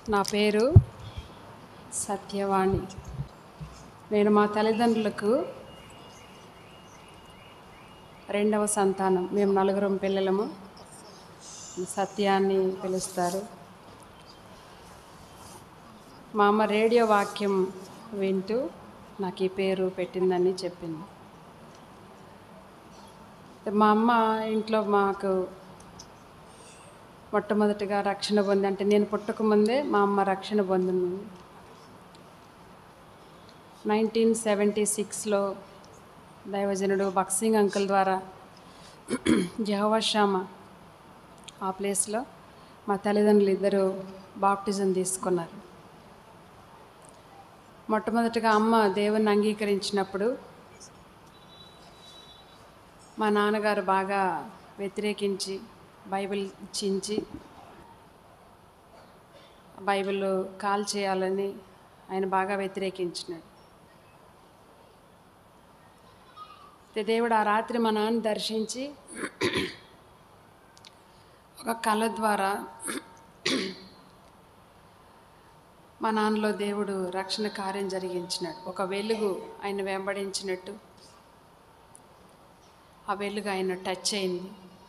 నా పేరు సత్యవాణి నేను మా తల్లిదండ్రులకు రెండవ సంతానం మేము నలుగురం పిల్లలము సత్యాన్ని పిలుస్తారు మా అమ్మ రేడియో వాక్యం వింటూ నాకు ఈ పేరు పెట్టిందని చెప్పింది మా అమ్మ ఇంట్లో మాకు మొట్టమొదటిగా రక్షణ పొంది అంటే నేను పుట్టకముందే మా అమ్మ రక్షణ పొందింది నైన్టీన్ సెవెంటీ సిక్స్లో దైవజనుడు బక్సింగ్ అంకుల్ ద్వారా జహవాషామ ఆ ప్లేస్లో మా తల్లిదండ్రులు ఇద్దరు బాప్టిజం తీసుకున్నారు మొట్టమొదటిగా అమ్మ దేవుని అంగీకరించినప్పుడు మా నాన్నగారు బాగా వ్యతిరేకించి బైబిల్ చించి బైబిల్ కాల్ చేయాలని ఆయన బాగా వ్యతిరేకించినాడు అయితే దేవుడు ఆ రాత్రి మా నాన్న దర్శించి ఒక కళ ద్వారా మా నాన్నలో దేవుడు రక్షణ కార్యం జరిగించినాడు ఒక వెలుగు ఆయన వెంబడించినట్టు ఆ వెలుగు ఆయన టచ్ అయింది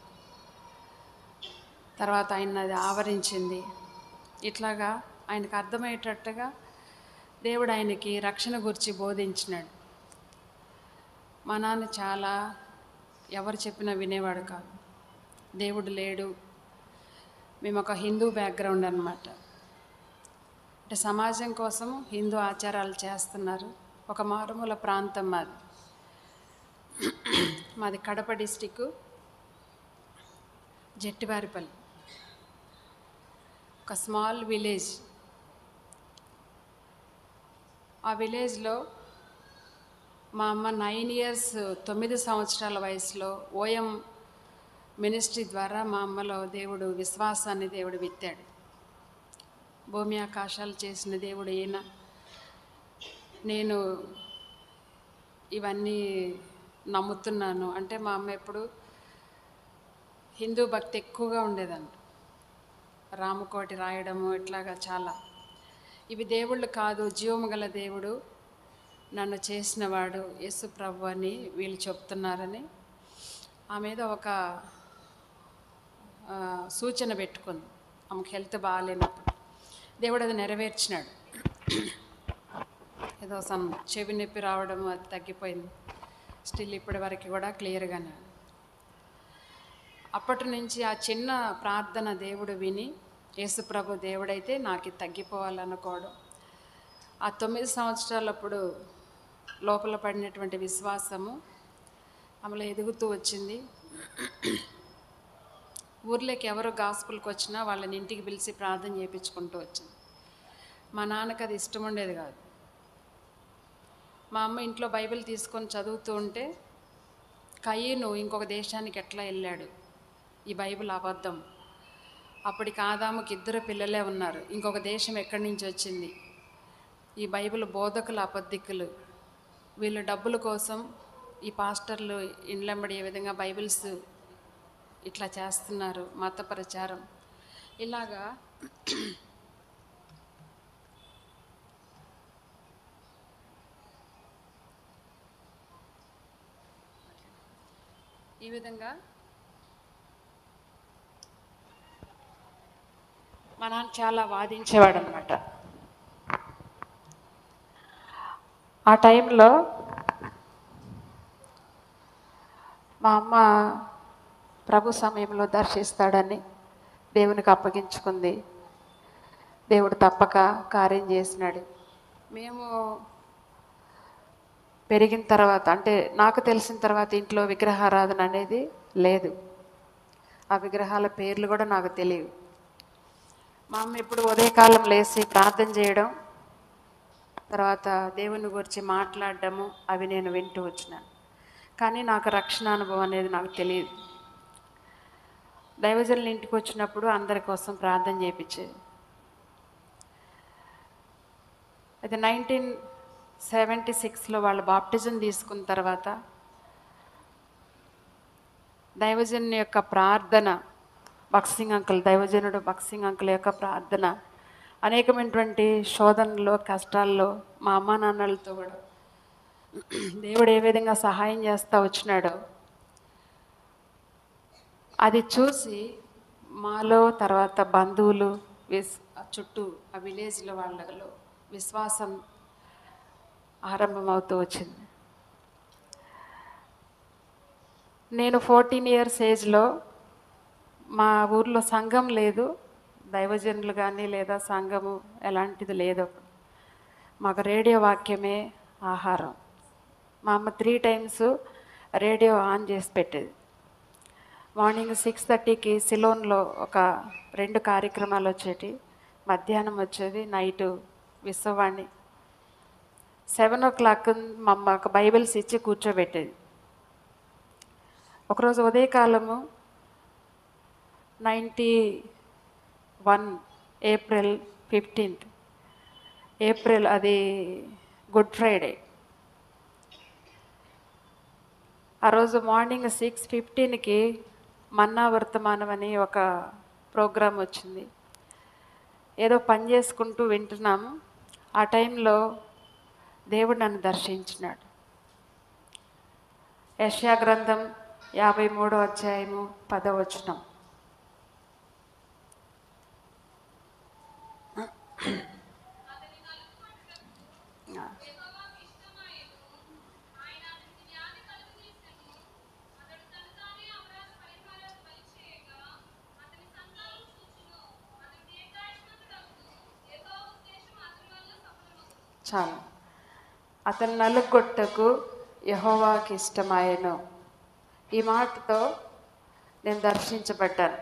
తర్వాత ఆయన అది ఆవరించింది ఇట్లాగా ఆయనకు అర్థమయ్యేటట్టుగా దేవుడు ఆయనకి రక్షణ గురించి బోధించినాడు మా నాన్న చాలా ఎవరు చెప్పినా వినేవాడు కాదు దేవుడు లేడు మేము ఒక హిందూ బ్యాక్గ్రౌండ్ అన్నమాట అంటే సమాజం కోసం హిందూ ఆచారాలు చేస్తున్నారు ఒక మారుమూల ప్రాంతం మాది మాది కడప డిస్టిక్ జట్టివారిపల్లి ఒక స్మాల్ విలేజ్ ఆ విలేజ్లో మా అమ్మ నైన్ ఇయర్స్ తొమ్మిది సంవత్సరాల వయసులో ఓఎం మినిస్ట్రీ ద్వారా మా అమ్మలో దేవుడు విశ్వాసాన్ని దేవుడు విత్తాడు భూమి ఆకాశాలు చేసిన దేవుడు ఈయన నేను ఇవన్నీ నమ్ముతున్నాను అంటే మా అమ్మ ఎప్పుడు హిందూ భక్తి ఎక్కువగా ఉండేదంట రామకోటి రాయడము ఇట్లాగా చాలా ఇవి దేవుళ్ళు కాదు జీవము గల దేవుడు నన్ను చేసినవాడు యేసు ప్రభు అని వీళ్ళు చెప్తున్నారని ఆ మీద ఒక ఆ, సూచన పెట్టుకుంది ఆమెకు హెల్త్ బాగాలేనప్పుడు దేవుడు అది నెరవేర్చినాడు ఏదో సమ్ చెవి నొప్పి రావడం అది తగ్గిపోయింది స్టిల్ ఇప్పటి వరకు కూడా క్లియర్గానే ఉంది. అప్పటి నుంచి ఆ చిన్న ప్రార్థన దేవుడు విని యేసుప్రభు దేవుడైతే నాకు ఇది తగ్గిపోవాలనుకోవడం ఆ తొమ్మిది సంవత్సరాలప్పుడు లోపల పడినటువంటి విశ్వాసము ఆమెలో ఎదుగుతూ వచ్చింది ఊర్లోకి ఎవరు గాస్పుల్కి వచ్చినా వాళ్ళని ఇంటికి పిలిచి ప్రార్థన చేయించుకుంటూ వచ్చింది మా నాన్నకి అది ఇష్టం ఉండేది కాదు మా అమ్మ ఇంట్లో బైబిల్ తీసుకొని చదువుతూ ఉంటే కయ్యను ఇంకొక దేశానికి ఎట్లా వెళ్ళాడు ఈ బైబిల్ అబద్ధం అప్పటికి ఆదాముకి ఇద్దరు పిల్లలే ఉన్నారు ఇంకొక దేశం ఎక్కడి నుంచి వచ్చింది ఈ బైబిల్ బోధకులు అబద్ధికులు వీళ్ళు డబ్బుల కోసం ఈ పాస్టర్లు ఇండ్లెంబడి ఏ విధంగా బైబిల్స్ ఇట్లా చేస్తున్నారు మత ప్రచారం ఇలాగా ఈ విధంగా మా నాన్న చాలా వాదించేవాడు అనమాట ఆ టైంలో మా అమ్మ ప్రభు సమయంలో దర్శిస్తాడని దేవునికి అప్పగించుకుంది దేవుడు తప్పక కార్యం చేసినాడు మేము పెరిగిన తర్వాత అంటే నాకు తెలిసిన తర్వాత ఇంట్లో విగ్రహారాధన అనేది లేదు ఆ విగ్రహాల పేర్లు కూడా నాకు తెలియవు మా అమ్మ ఇప్పుడు ఉదయకాలం లేచి ప్రార్థన చేయడం తర్వాత దేవుని గురించి మాట్లాడడము అవి నేను వింటూ వచ్చినాను కానీ నాకు రక్షణ అనుభవం అనేది నాకు తెలియదు దైవజనుల ఇంటికి వచ్చినప్పుడు అందరి కోసం ప్రార్థన చేయించేది అయితే నైన్టీన్ సెవెంటీ సిక్స్లో వాళ్ళు బాప్టిజం తీసుకున్న తర్వాత దైవజన్ యొక్క ప్రార్థన బక్సింగ్ అంకుల్ దైవజనుడు బక్సింగ్ అంకుల్ యొక్క ప్రార్థన అనేకమైనటువంటి శోధనలో కష్టాల్లో మా అమ్మ నాన్నలతో కూడా దేవుడు ఏ విధంగా సహాయం చేస్తా వచ్చినాడో అది చూసి మాలో తర్వాత బంధువులు విస్ ఆ చుట్టూ ఆ విలేజ్లో వాళ్ళలో విశ్వాసం ఆరంభమవుతూ వచ్చింది నేను ఫోర్టీన్ ఇయర్స్ ఏజ్లో మా ఊర్లో సంఘం లేదు దైవజనులు కానీ లేదా సంఘము ఎలాంటిది లేదు అప్పుడు మాకు రేడియో వాక్యమే ఆహారం మా అమ్మ త్రీ టైమ్స్ రేడియో ఆన్ చేసి పెట్టేది మార్నింగ్ సిక్స్ థర్టీకి సిలోన్లో ఒక రెండు కార్యక్రమాలు వచ్చేటి మధ్యాహ్నం వచ్చేది night Vishwavani seven o'clock మా అమ్మకు బైబిల్స్ ఇచ్చి కూర్చోబెట్టేది ఒకరోజు ఉదయకాలము ninety one April fifteenth April అది గుడ్ ఫ్రైడే ఆ రోజు మార్నింగ్ సిక్స్ ఫిఫ్టీన్కి మన్నా వర్తమానం అని ఒక ప్రోగ్రాం వచ్చింది ఏదో పని చేసుకుంటూ వింటున్నాము ఆ టైంలో దేవుడు నన్ను దర్శించినాడు యష్యా గ్రంథం యాభై మూడో అధ్యాయము పదవచనం ఆ. చాలు అతని నలుగొట్టకు యహోవాకి ఇష్టమాయను ఈ మాటతో నేను దర్శించబడ్డాను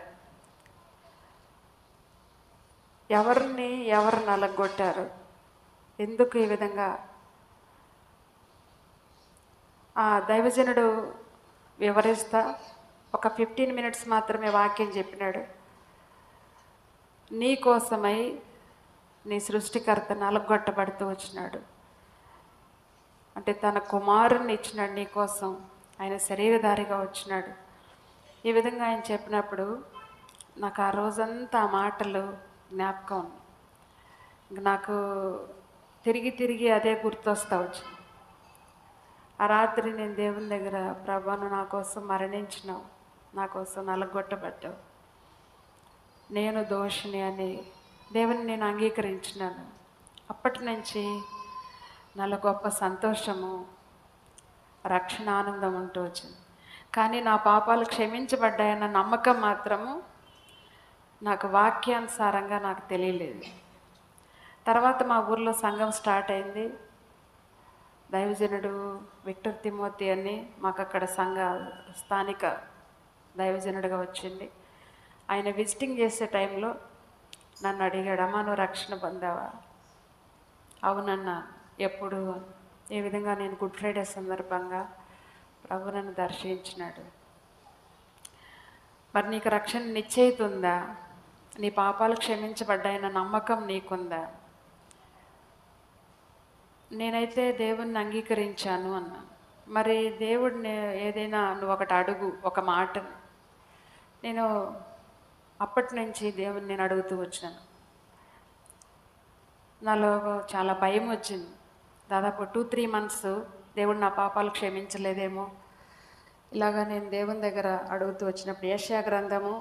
ఎవరిని ఎవరు నలగొట్టారు ఎందుకు ఈ విధంగా ఆ దైవజనుడు వివరిస్తా ఒక ఫిఫ్టీన్ మినిట్స్ మాత్రమే వాక్యం చెప్పినాడు నీ కోసమై నీ సృష్టికర్త నలగొట్టబడుతూ వచ్చినాడు అంటే తన కుమారుణ్ణి ఇచ్చినాడు నీ కోసం ఆయన శరీరధారిగా వచ్చినాడు ఈ విధంగా ఆయన చెప్పినప్పుడు నాకు ఆ రోజంతా ఆ మాటలు జ్ఞాపకం ఉంది ఇంక నాకు తిరిగి తిరిగి అదే గుర్తొస్తా వచ్చింది ఆ రాత్రి నేను దేవుని దగ్గర ప్రభాను నా కోసం మరణించినావు నా కోసం నలగొట్టబడ్డావు నేను దోషిని అని దేవుని నేను అంగీకరించినాను అప్పటి నుంచి నాలో గొప్ప సంతోషము రక్షణ ఆనందం ఉంటూ వచ్చింది కానీ నా పాపాలు క్షమించబడ్డాయన్న నమ్మకం మాత్రము నాకు వాక్యానుసారంగా నాకు తెలియలేదు తర్వాత మా ఊర్లో సంఘం స్టార్ట్ అయింది దైవజనుడు విక్టర్ తిమోతి అని మాకు అక్కడ సంఘ స్థానిక దైవజనుడిగా వచ్చింది ఆయన విజిటింగ్ చేసే టైంలో నన్ను అడిగాడు అమ్మా నువ్వు రక్షణ పొందావా అవునన్నా ఎప్పుడు ఏ విధంగా నేను గుడ్ ఫ్రైడే సందర్భంగా ప్రభు నన్ను దర్శించినాడు మరి నీకు రక్షణ నిశ్చయిత ఉందా నీ పాపాలు క్షమించబడ్డాయన్న నమ్మకం నీకుందా నేనైతే దేవుణ్ణి అంగీకరించాను అన్నా మరి దేవుడిని ఏదైనా నువ్వు ఒకటి అడుగు ఒక మాట నేను అప్పటి నుంచి దేవుణ్ణి నేను అడుగుతూ వచ్చాను నాలో చాలా భయం వచ్చింది దాదాపు టూ త్రీ మంత్స్ దేవుడు నా పాపాలు క్షమించలేదేమో ఇలాగా నేను దేవుని దగ్గర అడుగుతూ వచ్చినప్పుడు ఏషియా గ్రంథము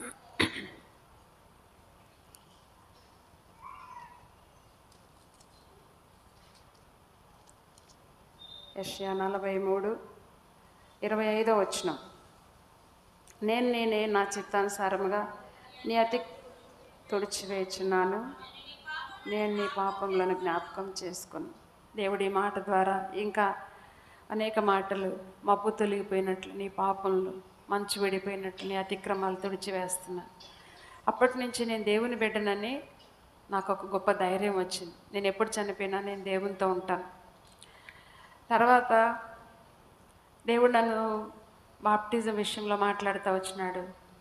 యష్యా నలభై మూడు ఇరవై ఐదో వచ్చిన నేను నేనే నా చిత్తానుసారముగా నీ అతి తుడిచివేచున్నాను నేను నీ పాపములను జ్ఞాపకం చేసుకుని దేవుడి మాట ద్వారా ఇంకా అనేక మాటలు మబ్బు తొలగిపోయినట్లు నీ పాపములు మంచు విడిపోయినట్లు నీ అతిక్రమాలు తుడిచివేస్తున్నా అప్పటి నుంచి నేను దేవుని బిడ్డనని నాకు ఒక గొప్ప ధైర్యం వచ్చింది నేను ఎప్పుడు చనిపోయినా నేను దేవునితో ఉంటాను తర్వాత దేవుడు నన్ను బాప్టిజం విషయంలో మాట్లాడుతూ వచ్చినాడు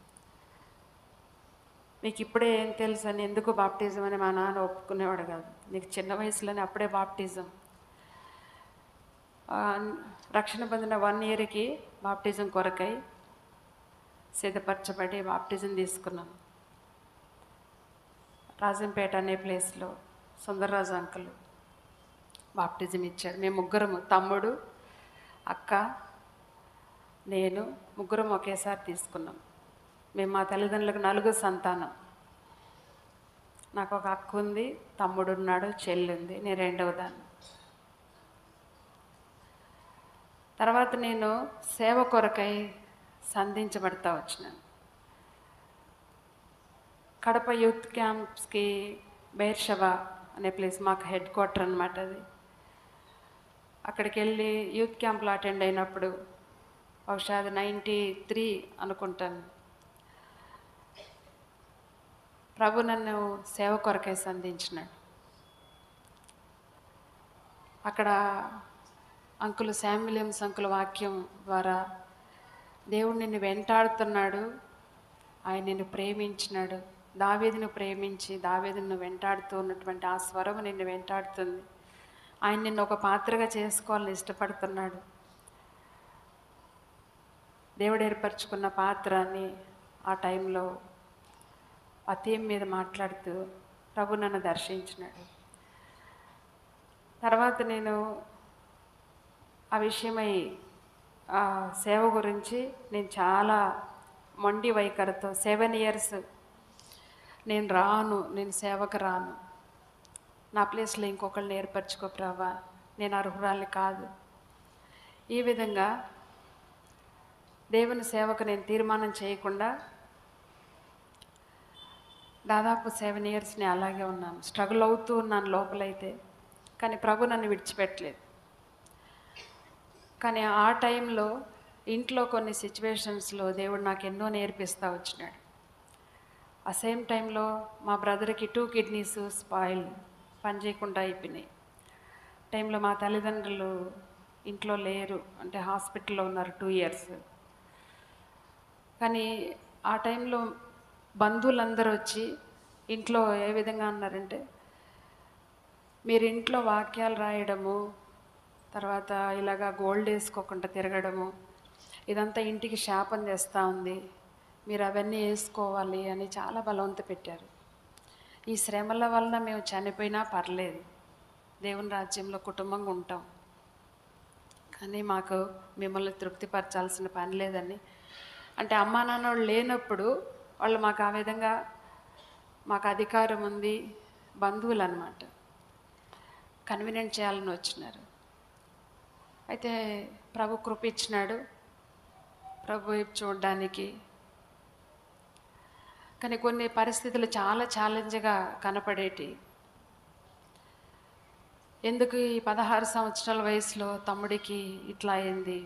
మీకు ఇప్పుడే ఏం తెలుసు అని ఎందుకు బాప్టిజం అని మా నాన్న ఒప్పుకునేవాడు కాదు నీకు చిన్న వయసులోనే అప్పుడే బాప్టిజం ఆ, రక్షణ పొందిన వన్ ఇయర్కి బాప్టిజం కొరకై సిద్ధపరచబడి బాప్టిజం తీసుకున్నాం రాజంపేట అనే ప్లేస్లో సుందర్రాజు అంకుల్ బాప్టిజం ఇచ్చాడు మేము ముగ్గురము తమ్ముడు అక్క నేను ముగ్గురం ఒకేసారి తీసుకున్నాం మేము మా తల్లిదండ్రులకు నలుగురు సంతానం నాకు ఒక అక్క ఉంది తమ్ముడు ఉన్నాడు చెల్లి ఉంది నేను రెండవ దాన్ని తర్వాత నేను సేవ కొరకై సంధించబడతా వచ్చినాను కడప యూత్ క్యాంప్స్కి బైర్షవా అనే ప్లేస్ మాకు హెడ్ క్వార్టర్ అనమాట అది అక్కడికి వెళ్ళి యూత్ క్యాంప్లో అటెండ్ అయినప్పుడు బహుశా అది నైంటీ త్రీ అనుకుంటాను ప్రభు నన్ను సేవ కొరకై సంధించినాడు అక్కడ అంకులు శామ్ విలియమ్స్ అంకుల వాక్యం ద్వారా దేవుడు నిన్ను వెంటాడుతున్నాడు ఆయన నిన్ను ప్రేమించినాడు దావేదిని ప్రేమించి దావేదిని వెంటాడుతూ ఉన్నటువంటి ఆ స్వరం నిన్ను వెంటాడుతుంది ఆయన నిన్ను ఒక పాత్రగా చేసుకోవాలని ఇష్టపడుతున్నాడు దేవుడు ఏర్పరచుకున్న పాత్ర అని ఆ టైంలో ఆ థీమ్ మీద మాట్లాడుతూ ప్రభు నన్ను దర్శించినాడు తర్వాత నేను ఆ విషయమై ఆ సేవ గురించి నేను చాలా మొండి వైఖరితో సెవెన్ ఇయర్స్ నేను రాను నేను సేవకు రాను నా ప్లేస్లో ఇంకొకరిని ఏర్పరచుకో ప్రభా నేను అర్హురాలి కాదు ఈ విధంగా దేవుని సేవకు నేను తీర్మానం చేయకుండా దాదాపు సెవెన్ ఇయర్స్ నేను అలాగే ఉన్నాను స్ట్రగుల్ అవుతూ ఉన్నాను లోపలైతే కానీ ప్రభు నన్ను విడిచిపెట్టలేదు కానీ ఆ టైంలో ఇంట్లో కొన్ని సిచ్యువేషన్స్లో దేవుడు నాకు ఎన్నో నేర్పిస్తూ వచ్చినాడు ఆ సేమ్ టైంలో మా బ్రదర్కి టూ కిడ్నీస్ స్పాయిల్ పనిచేయకుండా అయిపోయినాయి టైంలో మా తల్లిదండ్రులు ఇంట్లో లేరు అంటే హాస్పిటల్లో ఉన్నారు టూ ఇయర్స్ కానీ ఆ టైంలో బంధువులందరూ వచ్చి ఇంట్లో ఏ విధంగా అన్నారంటే మీరు ఇంట్లో వాక్యాలు రాయడము తర్వాత ఇలాగా గోల్డ్ వేసుకోకుండా తిరగడము ఇదంతా ఇంటికి శాపం చేస్తూ ఉంది మీరు అవన్నీ వేసుకోవాలి అని చాలా బలవంత పెట్టారు ఈ శ్రమల వలన మేము చనిపోయినా పర్లేదు దేవుని రాజ్యంలో కుటుంబంగా ఉంటాం కానీ మాకు మిమ్మల్ని తృప్తిపరచాల్సిన పని లేదని అంటే అమ్మా నాన్న వాళ్ళు లేనప్పుడు వాళ్ళు మాకు ఆ విధంగా మాకు అధికారం ఉంది బంధువులు అనమాట కన్వీనియంట్ చేయాలని వచ్చినారు అయితే ప్రభు కృప ఇచ్చినాడు ప్రభు వైపు చూడడానికి కానీ కొన్ని పరిస్థితులు చాలా ఛాలెంజ్గా కనపడేటి ఎందుకు ఈ పదహారు సంవత్సరాల వయసులో తమ్ముడికి ఇట్లా అయింది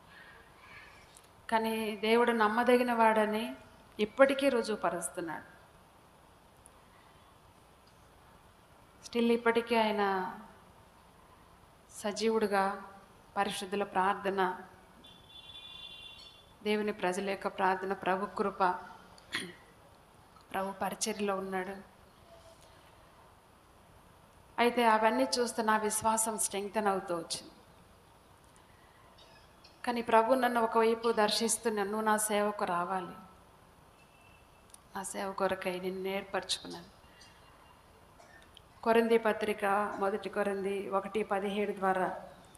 కానీ దేవుడు నమ్మదగిన వాడని ఇప్పటికీ రుజువుపరుస్తున్నాడు స్టిల్ ఇప్పటికీ ఆయన సజీవుడుగా పరిశుద్ధుల ప్రార్థన దేవుని ప్రజల యొక్క ప్రార్థన ప్రభు కృప ప్రభు పరిచర్యలో ఉన్నాడు అయితే అవన్నీ చూస్తే నా విశ్వాసం స్ట్రెంగ్తన్ అవుతూ వచ్చింది కానీ ప్రభు నన్ను ఒకవైపు దర్శిస్తున్న నువ్వు నా సేవకు రావాలి నా సేవ కొరకై నేను నేర్పరచుకున్నాను కొరింది పత్రిక మొదటి కొరింది ఒకటి పదిహేడు ద్వారా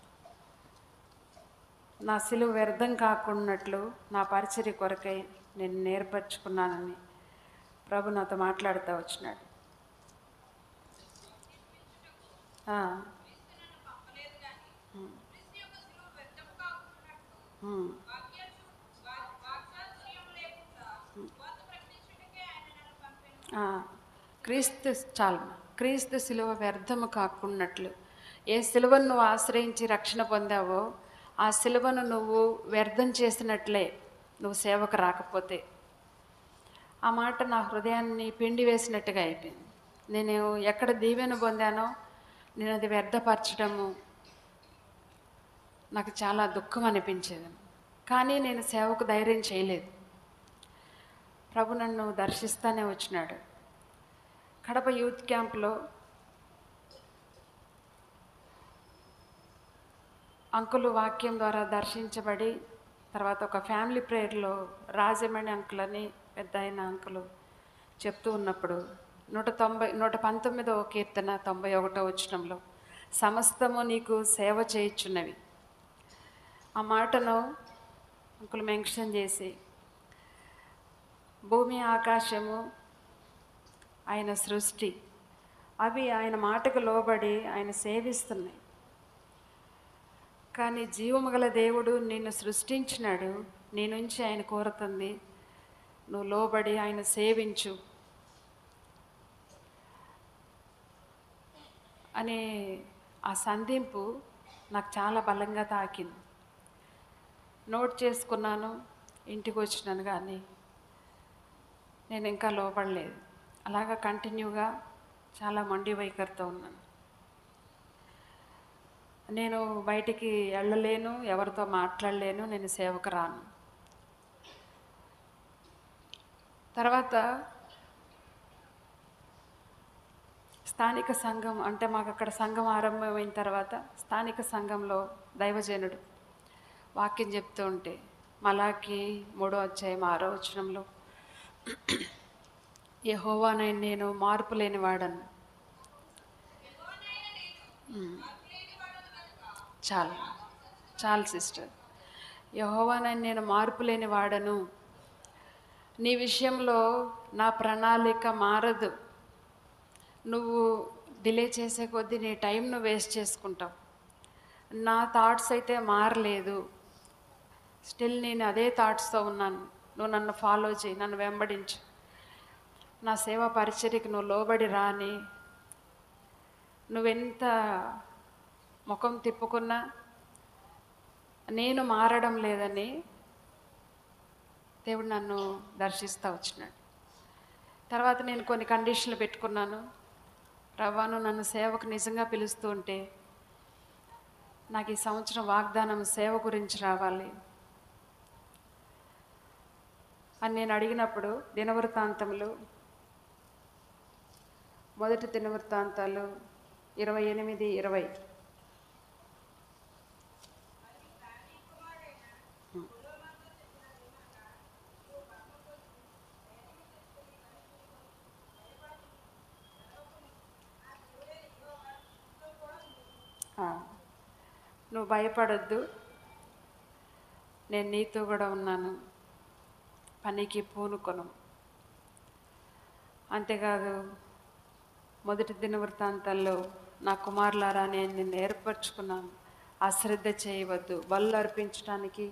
నా సిలువ వ్యర్థం కాకున్నట్లు నా పరిచర్య కొరకై నేను నేర్పరచుకున్నానని ప్రభు నాతో మాట్లాడుతూ వచ్చినాడు ఆ. ఉమ్. ఉమ్. ఆ, క్రీస్తు చాలు క్రీస్తు సిలువ వ్యర్థము కాకున్నట్లు ఏ సిలువను నువ్వు ఆశ్రయించి రక్షణ పొందావో ఆ సిలువను నువ్వు వ్యర్థం చేసినట్లే నువ్వు సేవకు రాకపోతే ఆ మాట నా హృదయాన్ని పిండి వేసినట్టుగా అయిపోయింది నేను ఎక్కడ దీవెన పొందానో నేను అది వ్యర్థపరచడము నాకు చాలా దుఃఖం అనిపించేది కానీ నేను సేవకు ధైర్యం చేయలేదు ప్రభు నన్ను దర్శిస్తానే వచ్చినాడు కడప యూత్ క్యాంప్లో అంకులు వాక్యం ద్వారా దర్శించబడి తర్వాత ఒక ఫ్యామిలీ ప్రేయర్లో రాజమణి అంకుల్ అని పెద్ద అయిన అంకులు చెప్తూ ఉన్నప్పుడు నూట తొంభై నూట పంతొమ్మిదవ కీర్తన తొంభై ఒకటో వచనంలో సమస్తము నీకు సేవ చేయుచున్నవి ఆ మాటను అంకులు మెన్షన్ చేసి భూమి ఆకాశము ఆయన సృష్టి అవి ఆయన మాటకు లోబడి ఆయన సేవిస్తున్నాయి కానీ జీవము గల దేవుడు నిన్ను సృష్టించినాడు నీ నుంచి ఆయన కోరుతుంది నువ్వు లోబడి ఆయన సేవించు అనే ఆ సంధింపు నాకు చాలా బలంగా తాకింది నోట్ చేసుకున్నాను ఇంటికి వచ్చినాను కానీ నేను ఇంకా లోపడలేదు అలాగా కంటిన్యూగా చాలా మొండి వైఖరితో ఉన్నాను నేను బయటికి వెళ్ళలేను ఎవరితో మాట్లాడలేను నేను సేవకు రాను తర్వాత స్థానిక సంఘం అంటే మాకు అక్కడ సంఘం ఆరంభమైన తర్వాత స్థానిక సంఘంలో దైవజనుడు వాక్యం చెప్తూ ఉంటే మలాకి మూడో అధ్యాయం ఆరో వచనంలో యెహోవానైన నేను మార్పు లేని వాడను ఉమ్. చాలు చాలు సిస్టర్ యహోవానని నేను మార్పు లేని వాడను నీ విషయంలో నా ప్రణాళిక మారదు నువ్వు డిలే చేసే కొద్దీ నీ టైంను వేస్ట్ చేసుకుంటావు నా థాట్స్ అయితే మారలేదు స్టిల్ నేను అదే థాట్స్తో ఉన్నాను నువ్వు నన్ను ఫాలో చేయి నన్ను వెంబడించు నా సేవా పరిచర్యకి నువ్వు లోబడి రాని నువ్వెంత ముఖం తిప్పుకున్నా నేను మారడం లేదని దేవుడు నన్ను దర్శిస్తూ వచ్చినాడు తర్వాత నేను కొన్ని కండిషన్లు పెట్టుకున్నాను రవ్వాను నన్ను సేవకు నిజంగా పిలుస్తూ ఉంటే నాకు ఈ సంవత్సరం వాగ్దానం సేవ గురించి రావాలి అని నేను అడిగినప్పుడు దినవృత్తాంతములు మొదటి దినవృత్తాంతాలు ఇరవై ఎనిమిది ఇరవై ఆ, నువ్వు భయపడొద్దు నేను నీతో కూడా ఉన్నాను పనికి పూనుకొను అంతేకాదు మొదటి దినవృత్తాంతాల్లో నా కుమారులారా నేను నిన్ను ఏర్పరచుకున్నాను అశ్రద్ధ చేయవద్దు బళ్ళు అర్పించడానికి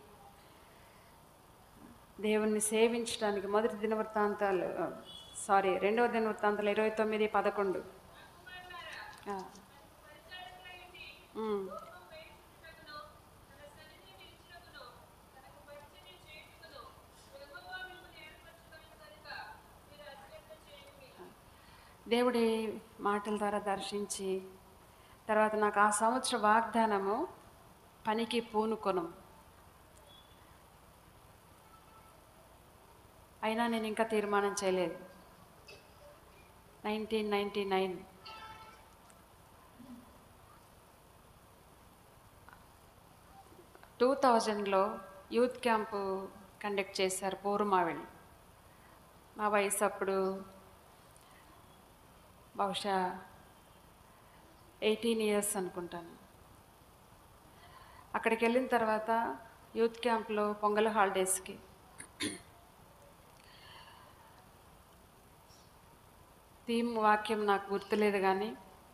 దేవుణ్ణి సేవించడానికి మొదటి దినవృత్తాంతాలు సారీ రెండవ దినవృత్తాంతాలు ఇరవై తొమ్మిది పదకొండు ఆ. ఉమ్. దేవుడి మాటల ద్వారా దర్శించి తర్వాత నాకు ఆ సంవత్సర వాగ్దానము పనికి పూనుకొను అయినా నేను ఇంకా తీర్మానం చేయలేదు నైన్టీన్ నైంటీ నైన్ టూ థౌజండ్లో యూత్ క్యాంపు కండక్ట్ చేశారు పూర్మావిడి నా వయసు అప్పుడు బహుశా ఎయిటీన్ ఇయర్స్ అనుకుంటాను అక్కడికి వెళ్ళిన తర్వాత యూత్ క్యాంప్లో పొంగల్ హాలిడేస్కి థీమ్ వాక్యం నాకు గుర్తులేదు కానీ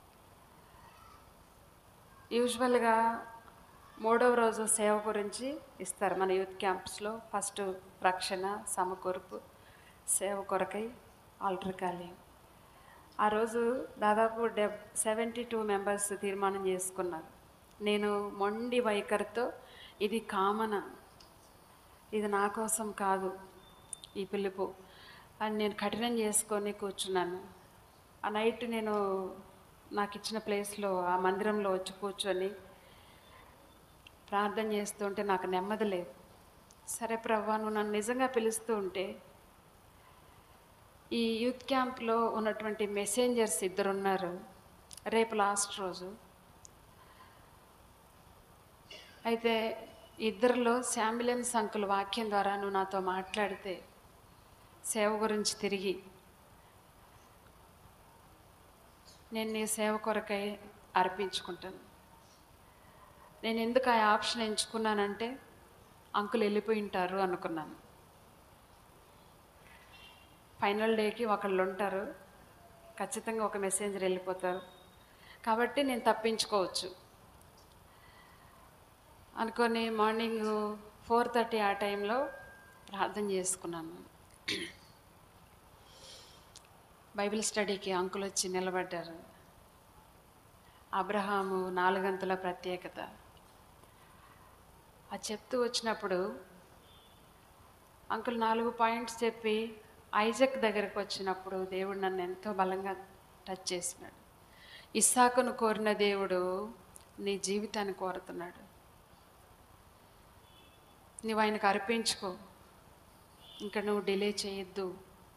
యూజువల్గా మూడవ రోజు సేవ గురించి ఇస్తారు మన యూత్ క్యాంప్స్లో ఫస్ట్ రక్షణ సమకూర్పు సేవ కొరకై ఆల్టర్ ఖాళీ ఆ రోజు దాదాపు డెబ్ సెవెంటీ టూ మెంబర్స్ తీర్మానం చేసుకున్నారు నేను మొండి వైఖరితో ఇది కామన ఇది నా కోసం కాదు ఈ పిలుపు అని నేను కఠినం చేసుకొని కూర్చున్నాను ఆ నైట్ నేను నాకు ఇచ్చిన ప్లేస్లో ఆ మందిరంలో వచ్చి కూర్చొని ప్రార్థన చేస్తుంటే నాకు నెమ్మది లేదు సరే ప్రవ్వా నువ్వు నన్ను నిజంగా పిలుస్తూ ఉంటే ఈ యూత్ క్యాంప్లో ఉన్నటువంటి మెసెంజర్స్ ఇద్దరు ఉన్నారు రేపు లాస్ట్ రోజు అయితే ఇద్దరిలో శాంబులెన్స్ అంకుల్ వాక్యం ద్వారా నువ్వు నాతో మాట్లాడితే సేవ గురించి తిరిగి నేను నీ సేవ కొరకై అర్పించుకుంటాను నేను ఎందుకు ఆ ఆప్షన్ ఎంచుకున్నానంటే అంకుల్ వెళ్ళిపోయి ఉంటారు అనుకున్నాను ఫైనల్ డేకి ఒకళ్ళు ఉంటారు ఖచ్చితంగా ఒక మెసేంజర్ వెళ్ళిపోతారు కాబట్టి నేను తప్పించుకోవచ్చు అనుకొని మార్నింగ్ ఫోర్ థర్టీ ఆ టైంలో ప్రార్థన చేసుకున్నాను బైబిల్ స్టడీకి అంకుల్ వచ్చి నిలబడ్డారు అబ్రహాము నాలుగంతుల ప్రత్యేకత అది చెప్తూ వచ్చినప్పుడు అంకుల్ నాలుగు పాయింట్స్ చెప్పి ఐజక్ దగ్గరకు వచ్చినప్పుడు దేవుడు నన్ను ఎంతో బలంగా టచ్ చేసినాడు ఇస్సాకును కోరిన దేవుడు నీ జీవితాన్ని కోరుతున్నాడు నువ్వు ఆయనకు అర్పించుకో ఇంకా నువ్వు డిలే చేయొద్దు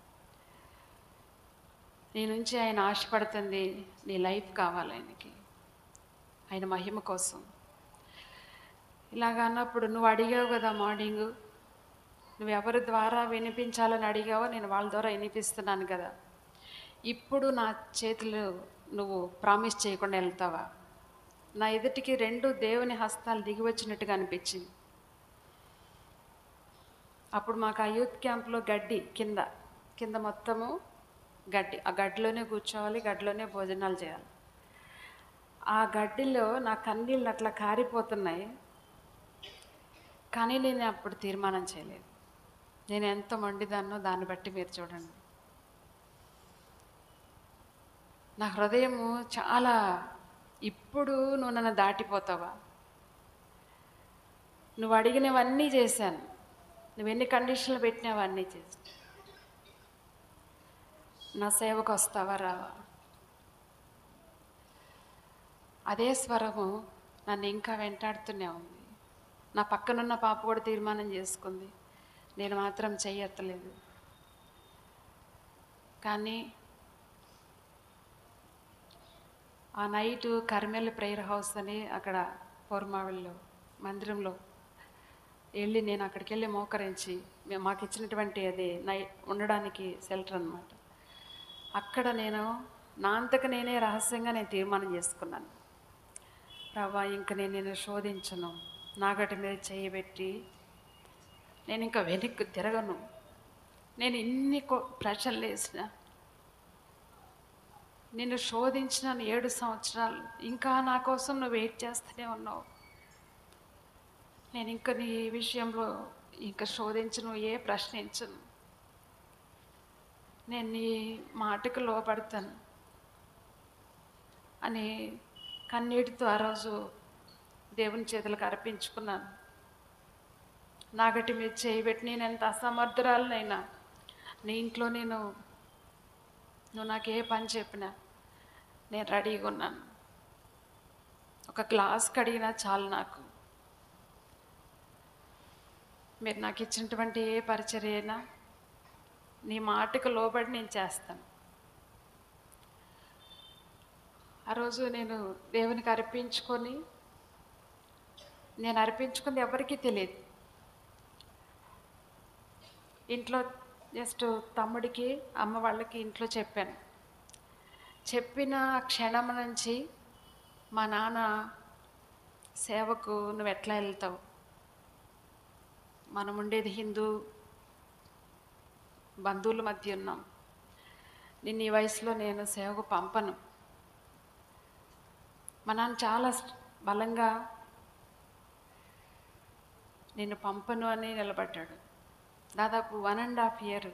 నీ నుంచి ఆయన ఆశపడుతుంది నీ లైఫ్ కావాలి ఆయనకి ఆయన మహిమ కోసం ఇలాగ అన్నప్పుడు నువ్వు అడిగావు కదా మార్నింగ్ నువ్వు ఎవరి ద్వారా వినిపించాలని అడిగావో నేను వాళ్ళ ద్వారా వినిపిస్తున్నాను కదా ఇప్పుడు నా చేతులు నువ్వు ప్రామిస్ చేయకుండా వెళ్తావా నా ఎదుటికి రెండు దేవుని హస్తాలు దిగి వచ్చినట్టుగా అనిపించింది అప్పుడు మాకు ఆ యూత్ క్యాంప్లో గడ్డి కింద కింద మొత్తము గడ్డి ఆ గడ్డిలోనే కూర్చోవాలి గడ్డిలోనే భోజనాలు చేయాలి ఆ గడ్డిలో నా కన్నీళ్ళు అట్లా కారిపోతున్నాయి కానీ నేను అప్పుడు తీర్మానం చేయలేదు నేను ఎంత మొండిదాన్నో దాన్ని బట్టి మీరు చూడండి నా హృదయము చాలా ఇప్పుడు నువ్వు నన్ను దాటిపోతావా నువ్వు అడిగినవన్నీ చేశాను నువ్వు ఎన్ని కండిషన్లు పెట్టినావు అన్నీ చేసి నా సేవకు వస్తావా రావా అదే స్వరము నన్ను ఇంకా వెంటాడుతూనే ఉంది నా పక్కనున్న పాప కూడా తీర్మానం చేసుకుంది నేను మాత్రం చెయ్యత్తలేదు కానీ ఆ నైట్ కర్మెల్ ప్రేయర్ హౌస్ అని అక్కడ పోర్మావిల్లో మందిరంలో వెళ్ళి నేను అక్కడికి వెళ్ళి మోకరించి మేము మాకు ఇచ్చినటువంటి అది నై ఉండడానికి షెల్టర్ అనమాట అక్కడ నేను నా అంతకు నేనే రహస్యంగా నేను తీర్మానం చేసుకున్నాను ప్రభా ఇంక నేను నేను శోధించను నాగటి మీద చేయబెట్టి నేను ఇంకా వెనక్కి తిరగను నేను ఇన్ని కొ- ప్రశ్నలు వేసిన నిన్ను శోధించినాను ఏడు సంవత్సరాలు ఇంకా నా కోసం నువ్వు వెయిట్ చేస్తూనే ఉన్నావు నేను ఇంకా నీ విషయంలో ఇంకా శోధించను ఏ ప్రశ్నించను నేను నీ మాటకు లోపడతాను అని కన్నీటితో ఆ రోజు దేవుని చేతులకు అర్పించుకున్నాను నాగటి మీద చేయబెట్టి నేను ఎంత అసమర్థురాలనైనా నీ ఇంట్లో నేను నువ్వు నాకు ఏ పని చెప్పినా నేను రెడీగా ఉన్నాను ఒక గ్లాస్ కడిగినా చాలు నాకు మీరు నాకు ఇచ్చినటువంటి ఏ పరిచర్య అయినా నీ మాటకు లోబడి నేను చేస్తాను ఆ రోజు నేను దేవునికి అర్పించుకొని నేను అర్పించుకుంది ఎవరికీ తెలియదు ఇంట్లో జస్ట్ తమ్ముడికి అమ్మ వాళ్ళకి ఇంట్లో చెప్పాను చెప్పిన క్షణం నుంచి మా నాన్న సేవకు నువ్వు ఎట్లా వెళ్తావు మనం ఉండేది హిందూ బంధువుల మధ్య ఉన్నాం నిన్న ఈ వయసులో నేను సేవకు పంపను మా నాన్న చాలా బలంగా నిన్ను పంపను అని నిలబడ్డాడు దాదాపు వన్ అండ్ హాఫ్ ఇయర్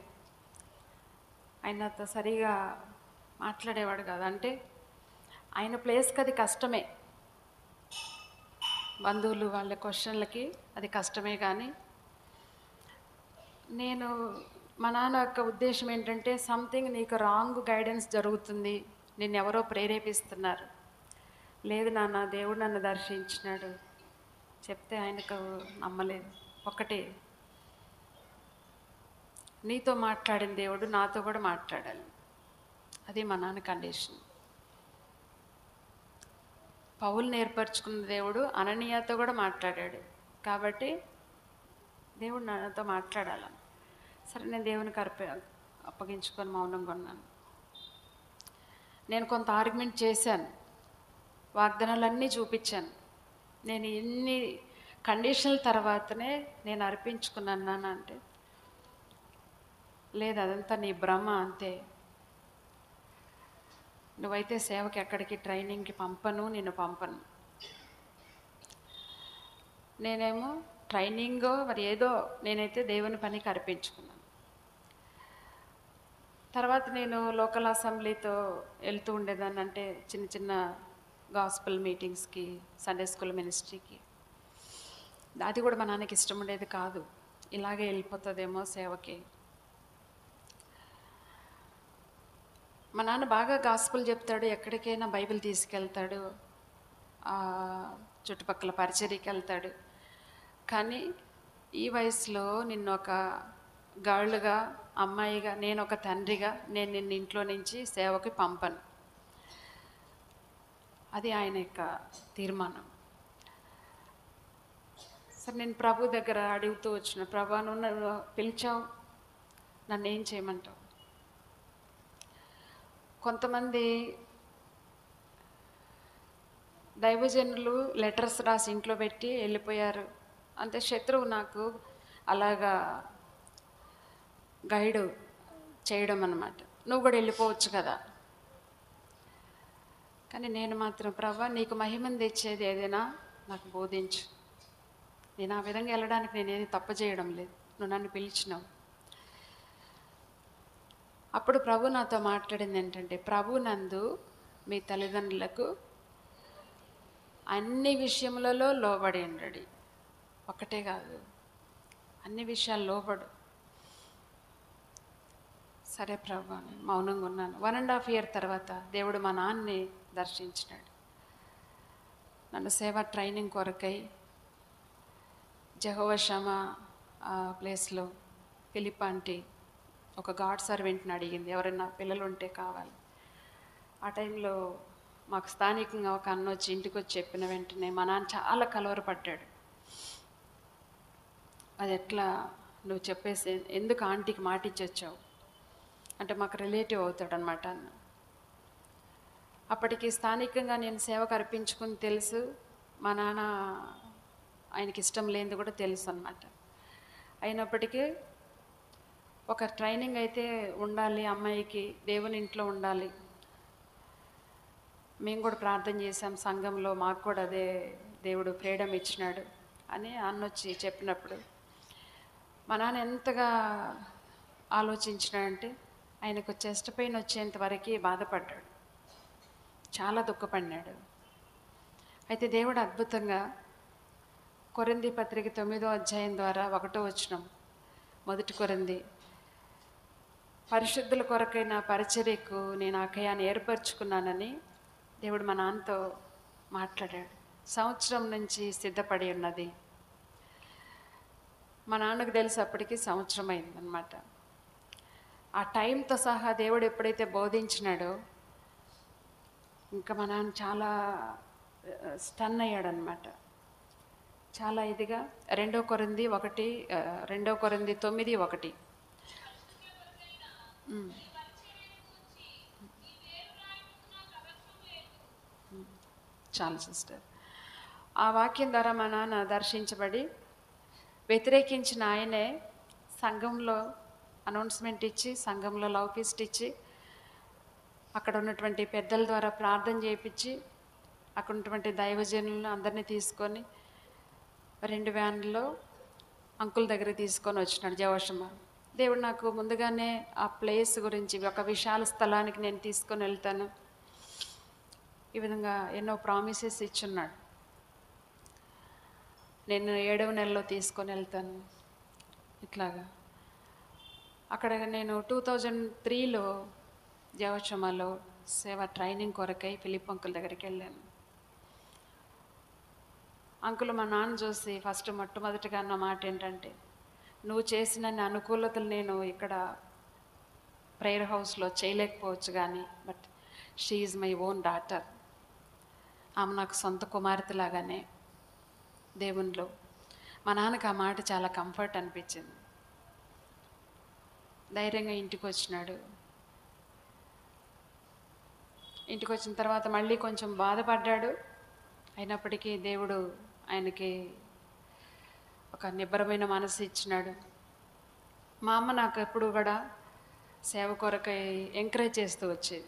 ఆయనతో సరిగా మాట్లాడేవాడు కాదు అంటే ఆయన ప్లేస్కి అది కష్టమే బంధువులు వాళ్ళ క్వశ్చన్లకి అది కష్టమే కానీ నేను మా నాన్న యొక్క ఉద్దేశం ఏంటంటే సంథింగ్ నీకు రాంగ్ గైడెన్స్ జరుగుతుంది నిన్ను ఎవరో ప్రేరేపిస్తున్నారు లేదు నాన్న దేవుడు నన్ను దర్శించినాడు చెప్తే ఆయనకు నమ్మలేదు ఒకటే నీతో మాట్లాడిన దేవుడు నాతో కూడా మాట్లాడాలి అది మా నాన్న కండిషన్ పౌల్ని ఏర్పరచుకున్న దేవుడు అననీయతో కూడా మాట్లాడాడు కాబట్టి దేవుడు నాతో మాట్లాడాలి సరే నేను దేవునికి అర్ప అప్పగించుకొని మౌనంగా ఉన్నాను నేను కొంత ఆర్గ్యుమెంట్ చేశాను వాగ్దానాలన్నీ చూపించాను నేను ఎన్ని కండిషన్ల తర్వాతనే నేను అర్పించుకున్నాను అంటే లేదు అదంతా నీ భ్రమ అంతే నువ్వైతే సేవకి ఎక్కడికి ట్రైనింగ్కి పంపను నేను పంపను నేనేమో ట్రైనింగ్ మరి ఏదో నేనైతే దేవుని పనికి అర్పించుకున్నాను తర్వాత నేను లోకల్ అసెంబ్లీతో వెళ్తూ ఉండేదాన్ని అంటే చిన్న చిన్న గాస్పల్ మీటింగ్స్కి సండే స్కూల్ మినిస్ట్రీకి అది కూడా మా నాన్నకి ఇష్టం ఉండేది కాదు ఇలాగే వెళ్ళిపోతుందేమో సేవకి మా నాన్న బాగా గాస్పుల్ చెప్తాడు ఎక్కడికైనా బైబిల్ తీసుకెళ్తాడు ఆ, చుట్టుపక్కల పరిచర్యకి వెళ్తాడు కానీ ఈ వయసులో నిన్ను ఒక గర్ల్గా అమ్మాయిగా నేను ఒక తండ్రిగా నేను నిన్ను ఇంట్లో నుంచి సేవకి పంపను అది ఆయన యొక్క తీర్మానం సరే నేను ప్రభు దగ్గర అడుగుతూ వచ్చిన ప్రభా నువ్వు నన్ను పిలిచావు నన్ను ఏం చేయమంటావు కొంతమంది దైవజనులు లెటర్స్ రాసి ఇంట్లో పెట్టి వెళ్ళిపోయారు అంతే శత్రువు నాకు అలాగా గైడ్ చేయడం అన్నమాట నువ్వు కూడా వెళ్ళిపోవచ్చు కదా కానీ నేను మాత్రం ప్రభా నీకు మహిమను తెచ్చేది ఏదైనా నాకు బోధించు నేను ఆ విధంగా వెళ్ళడానికి నేనేది తప్పు చేయడం లేదు నువ్వు నన్ను పిలిచినావు అప్పుడు ప్రభు నాతో మాట్లాడింది ఏంటంటే ప్రభు నందు మీ తల్లిదండ్రులకు అన్ని విషయములలో లోబడి ఉండడి ఒకటే కాదు అన్ని విషయాలు లోబడు సరే ప్రభు అని మౌనంగా ఉన్నాను వన్ అండ్ హాఫ్ ఇయర్ తర్వాత దేవుడు మా నాన్నని దర్శించినాడు నన్ను సేవ ట్రైనింగ్ కొరకై జహోవశమ ఆ ప్లేస్లో ఫిలిప్ ఆంటీ ఒక గాడ్ సర్వెంట్ని అడిగింది ఎవరైనా పిల్లలు ఉంటే కావాలి ఆ టైంలో మాకు స్థానికంగా ఒక అన్న వచ్చి ఇంటికి వచ్చి చెప్పిన వెంటనే మా నాన్న చాలా కలవరపడ్డాడు అది ఎట్లా నువ్వు చెప్పేసి ఎందుకు ఆంటీకి మాట ఇచ్చి వచ్చావు అంటే మాకు రిలేటివ్ అవుతాడు అనమాట అన్న అప్పటికి స్థానికంగా నేను సేవకు అర్పించుకుని తెలుసు మా నాన్న ఆయనకి ఇష్టం లేనిది కూడా తెలుసు అనమాట అయినప్పటికీ ఒక ట్రైనింగ్ అయితే ఉండాలి అమ్మాయికి దేవుని ఇంట్లో ఉండాలి మేము కూడా ప్రార్థన చేసాం సంఘంలో మాకు కూడా అదే దేవుడు ఫ్రీడమ్ ఇచ్చినాడు అని అన్న వచ్చి చెప్పినప్పుడు మా నాన్న ఎంతగా ఆలోచించినాడంటే ఆయనకు చెస్ట్ పెయిన్ వచ్చేంత వరకు బాధపడ్డాడు చాలా దుఃఖపడినాడు అయితే దేవుడు అద్భుతంగా కొరింది పత్రిక తొమ్మిదో అధ్యాయం ద్వారా ఒకటో వచనం మొదటి కొరింది పరిశుద్ధుల కొరకైన పరిచర్యకు నేను అకయాన్ని ఏర్పరచుకున్నానని దేవుడు మా నాన్నతో మాట్లాడాడు సంవత్సరం నుంచి సిద్ధపడి ఉన్నది మా నాన్నకు తెలిసి అప్పటికి సంవత్సరం అయిందనమాట ఆ టైంతో సహా దేవుడు ఎప్పుడైతే బోధించినాడో ఇంకా మా నాన్న చాలా స్టన్ అయ్యాడనమాట చాలా ఇదిగా రెండో కొరింది ఒకటి ఆ, రెండో కొరింది తొమ్మిది ఒకటి ఉమ్. ఉమ్. చాలు సిస్టర్ ఆ వాక్యం ద్వారా మా నాన్న దర్శించబడి వ్యతిరేకించిన ఆయనే సంఘంలో అనౌన్స్మెంట్ ఇచ్చి సంఘంలో లవ్ ఫీస్ట్ ఇచ్చి అక్కడ ఉన్నటువంటి పెద్దల ద్వారా ప్రార్థన చేయించి అక్కడ ఉన్నటువంటి దైవజనులను అందరినీ తీసుకొని రెండు వ్యాన్లో అంకుల్ దగ్గర తీసుకొని వచ్చినాడు జవషమ్మ దేవుడు నాకు ముందుగానే ఆ ప్లేస్ గురించి ఒక విశాల స్థలానికి నేను తీసుకొని వెళ్తాను ఈ విధంగా ఎన్నో ప్రామిసెస్ ఇచ్చున్నాడు నేను ఏడవ నెలలో తీసుకొని వెళ్తాను ఇట్లాగా అక్కడ నేను టూ థౌజండ్ త్రీలో జవచమలో సేవ ట్రైనింగ్ కొరకై ఫిలిప్ అంకుల్ దగ్గరికి వెళ్ళాను అంకుల్ మా నాన్న చూసి ఫస్ట్ మొట్టమొదటిగా అన్న మాట ఏంటంటే నువ్వు చేసిన అన్ని అనుకూలతలు నేను ఇక్కడ ప్రేయర్ హౌస్లో చేయలేకపోవచ్చు కానీ but she is my own daughter ఆమె నాకు సొంత కుమార్తెలాగానే దేవునిలో మా నాన్నకి ఆ మాట చాలా కంఫర్ట్ అనిపించింది ధైర్యంగా ఇంటికి వచ్చినాడు ఇంటికి వచ్చిన తర్వాత మళ్ళీ కొంచెం బాధపడ్డాడు అయినప్పటికీ దేవుడు ఆయనకి ఒక నిబ్బరమైన మనసు ఇచ్చినాడు మా అమ్మ నాకు ఎప్పుడు కూడా సేవ కొరకై ఎంకరేజ్ చేస్తూ వచ్చేది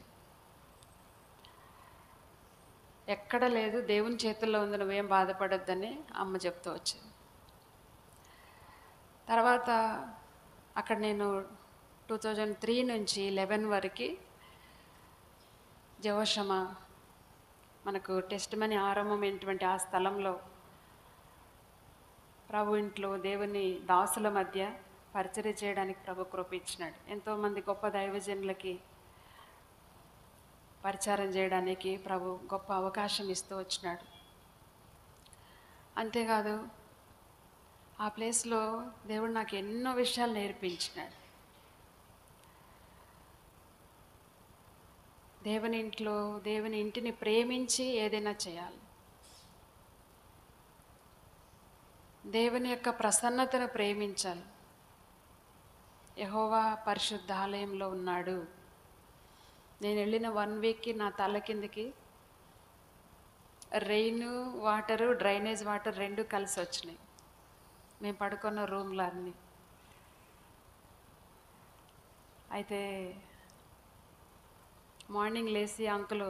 ఎక్కడ లేదు దేవుని చేతుల్లో ఉంది నువ్వేం బాధపడొద్దని అమ్మ చెప్తూ వచ్చింది తర్వాత అక్కడ నేను టూ థౌజండ్ త్రీ నుంచి లెవెన్ వరకు జవశమ మనకు టెస్ట్ మనీ ఆరంభమైనటువంటి ఆ స్థలంలో ప్రభు ఇంట్లో దేవుని దాసుల మధ్య పరిచర్య చేయడానికి ప్రభు కృప ఇచ్చినాడు ఎంతోమంది గొప్ప దైవజనులకి పరిచారం చేయడానికి ప్రభు గొప్ప అవకాశం ఇస్తూ వచ్చినాడు అంతేకాదు ఆ ప్లేస్లో దేవుడు నాకు ఎన్నో విషయాలు నేర్పించినాడు దేవుని ఇంట్లో దేవుని ఇంటిని ప్రేమించి ఏదైనా చేయాలి దేవుని యొక్క ప్రసన్నతను ప్రేమించాలి యహోవా పరిశుద్ధ ఆలయంలో ఉన్నాడు నేను వెళ్ళిన వన్ వీక్కి నా తల కిందకి రెయిన్ వాటరు డ్రైనేజ్ వాటర్ రెండు కలిసి వచ్చినాయి మేము పడుకున్న రూమ్లో అన్నీ అయితే మార్నింగ్ లేచి అంకులు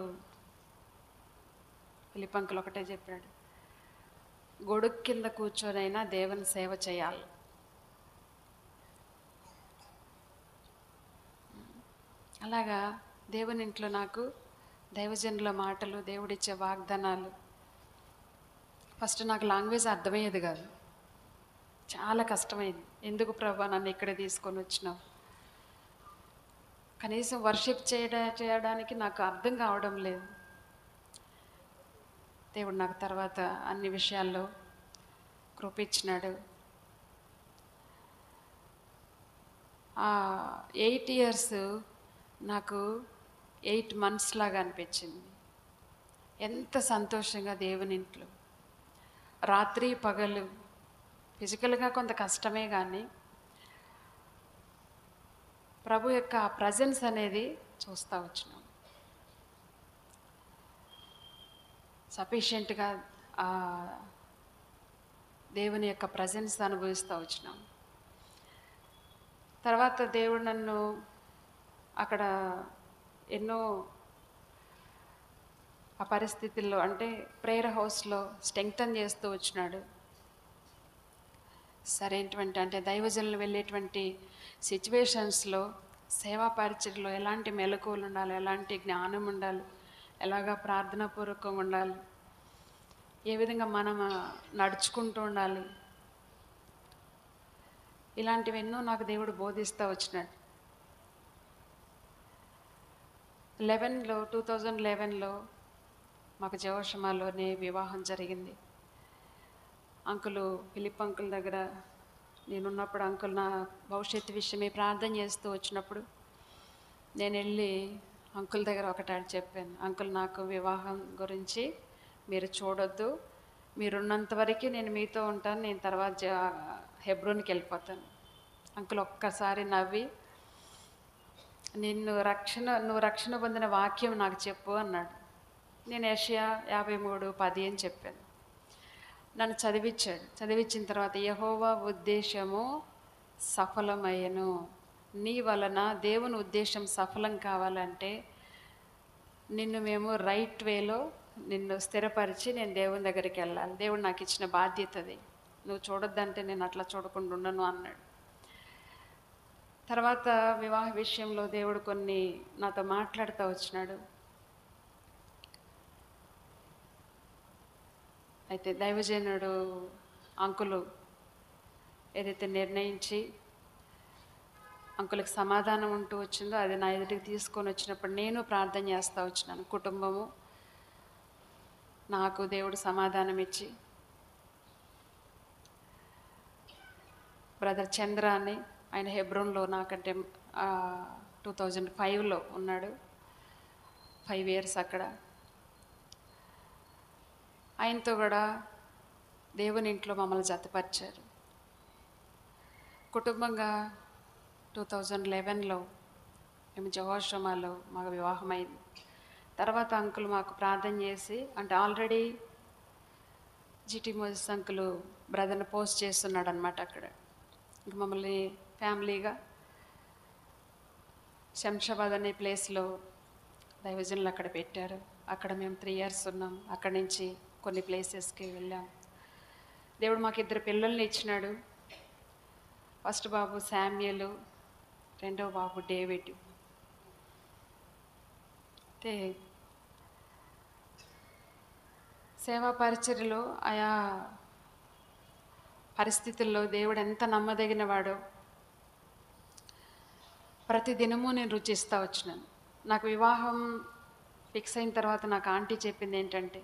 ఫిలిప్ అంకుల్ ఒకటే చెప్పాడు గొడుగు కింద కూర్చొనైనా దేవుని సేవ చేయాలి అలాగా దేవుని ఇంట్లో నాకు దైవజనుల మాటలు దేవుడిచ్చే వాగ్దానాలు ఫస్ట్ నాకు లాంగ్వేజ్ అర్థమయ్యేది కాదు చాలా కష్టమైంది ఎందుకు ప్రభా నన్ను ఇక్కడ తీసుకొని వచ్చినావు కనీసం వర్షిప్ చేయడా చేయడానికి నాకు అర్థం కావడం లేదు దేవుడు నాకు తర్వాత అన్ని విషయాల్లో కృపించినాడు ఆ ఎయిట్ ఇయర్స్ నాకు ఎయిట్ మంత్స్ లాగా అనిపించింది ఎంత సంతోషంగా దేవుని ఇంట్లో రాత్రి పగలు ఫిజికల్గా కొంత కష్టమే కానీ ప్రభు యొక్క ప్రజెన్స్ అనేది చూస్తూ వచ్చినాం సఫిషియెంట్గా ఆ దేవుని యొక్క ప్రజెన్స్ అనుభవిస్తూ వచ్చినాం తర్వాత దేవుడు నన్ను అక్కడ ఎన్నో ఆ పరిస్థితుల్లో అంటే ప్రేయర్ హౌస్లో స్ట్రెంగ్తన్ చేస్తూ వచ్చినాడు సరైనటువంటి అంటే దైవజనులు వెళ్ళేటువంటి సిచ్యువేషన్స్లో సేవా పరిచయలో ఎలాంటి మెలకువలు ఉండాలి ఎలాంటి జ్ఞానం ఉండాలి ఎలాగా ప్రార్థనాపూర్వకంగా ఉండాలి ఏ విధంగా మనం ఆ, నడుచుకుంటూ ఉండాలి ఇలాంటివెన్నో నాకు దేవుడు బోధిస్తూ వచ్చినాడు లెవెన్లో టూ థౌజండ్ లెవెన్లో మాకు జవషమాలోనే వివాహం జరిగింది అంకులు ఫిలిప్ అంకుల్ దగ్గర నేనున్నప్పుడు అంకుల్ నా భవిష్యత్తు విషయమే ప్రార్థన చేస్తూ వచ్చినప్పుడు నేను వెళ్ళి అంకుల్ దగ్గర ఒకటి చెప్పాను అంకుల్ నాకు వివాహం గురించి మీరు చూడొద్దు మీరున్నంత వరకు నేను మీతో ఉంటాను నేను తర్వాత జ- హెబ్రోన్కి వెళ్ళిపోతాను అంకుల్ ఒక్కసారి నవ్వి నిన్ను రక్షణ నువ్వు రక్షణ పొందిన వాక్యం నాకు చెప్పు అన్నాడు నేను ఏషియా యాభై మూడు పది అని చెప్పాను నన్ను చదివించాడు చదివించిన తర్వాత యహోవా ఉద్దేశము సఫలమయ్యను నీ వలన దేవుని ఉద్దేశం సఫలం కావాలంటే నిన్ను మేము రైట్ వేలో నిన్ను స్థిరపరిచి నేను దేవుని దగ్గరికి వెళ్ళాలి దేవుడు నాకు ఇచ్చిన బాధ్యత అది నువ్వు చూడొద్దంటే నేను అట్లా చూడకుండా ఉండను అన్నాడు తర్వాత వివాహ విషయంలో దేవుడు కొన్ని నాతో మాట్లాడుతూ వచ్చినాడు అయితే దైవజనుడు అంకులు ఏదైతే నిర్ణయించి అంకులకు సమాధానం ఉంటూ వచ్చిందో అది నా ఎదుటికి తీసుకొని వచ్చినప్పుడు నేను ప్రార్థన చేస్తూ వచ్చినాను కుటుంబము నాకు దేవుడు సమాధానం ఇచ్చి బ్రదర్ చంద్ర అని ఆయన హెబ్రోన్లో నాకంటే టూ థౌజండ్ ఫైవ్లో ఉన్నాడు ఫైవ్ ఇయర్స్ అక్కడ ఆయనతో కూడా దేవుని ఇంట్లో మమ్మల్ని జతపరిచారు కుటుంబంగా టూ థౌజండ్ లెవెన్లో మేము జవాశ్రమాలో మాకు వివాహం అయింది తర్వాత అంకుల్ మాకు ప్రార్థన చేసి అంటే ఆల్రెడీ జిటి మోజెస్ అంకుల్ బ్రదర్ని పోస్ట్ చేస్తున్నాడు అనమాట అక్కడ ఇంక మమ్మల్ని ఫ్యామిలీగా శంషాబాద్ అనే ప్లేస్లో దైవజనులు అక్కడ పెట్టారు అక్కడ మేము త్రీ ఇయర్స్ ఉన్నాం అక్కడి నుంచి కొన్ని ప్లేసెస్కి వెళ్ళాం దేవుడు మాకు ఇద్దరు పిల్లల్ని ఇచ్చినాడు ఫస్ట్ బాబు శామ్యులు రెండో బాబు డేవిడ్ అయితే సేవా పరిచర్యలో ఆయా పరిస్థితుల్లో దేవుడు ఎంత నమ్మదగిన వాడో ప్రతి దినము నేను రుచిస్తూ వచ్చినాను నాకు వివాహం ఫిక్స్ అయిన తర్వాత నాకు ఆంటీ చెప్పింది ఏంటంటే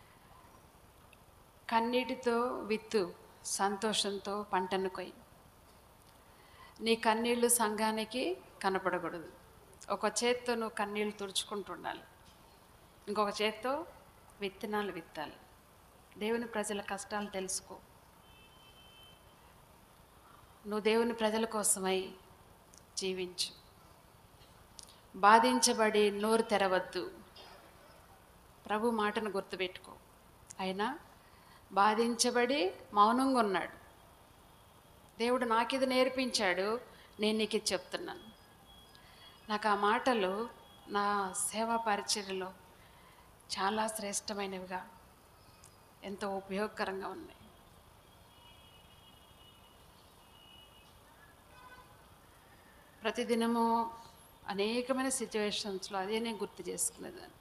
కన్నీటితో విత్తు సంతోషంతో పంటను కొయ్యి నీ కన్నీళ్ళు సంఘానికి కనపడకూడదు ఒక చేత్తో నువ్వు కన్నీళ్ళు తుడుచుకుంటుండాలి ఇంకొక చేత్తో విత్తనాలు విత్తాలి దేవుని ప్రజల కష్టాలు తెలుసుకో నువ్వు దేవుని ప్రజల కోసమై జీవించు బాధించబడి నోరు తెరవద్దు ప్రభు మాటను గుర్తుపెట్టుకో అయినా బాధించబడి మౌనంగా ఉన్నాడు దేవుడు నాకు ఇది నేర్పించాడు నేను నీకు ఇది చెప్తున్నాను నాకు ఆ మాటలు నా సేవా పరిచర్యలో చాలా శ్రేష్టమైనవిగా ఎంతో ఉపయోగకరంగా ఉన్నాయి ప్రతిదినము అనేకమైన సిచ్యువేషన్స్లో అదే నేను గుర్తు చేసుకునేదాన్ని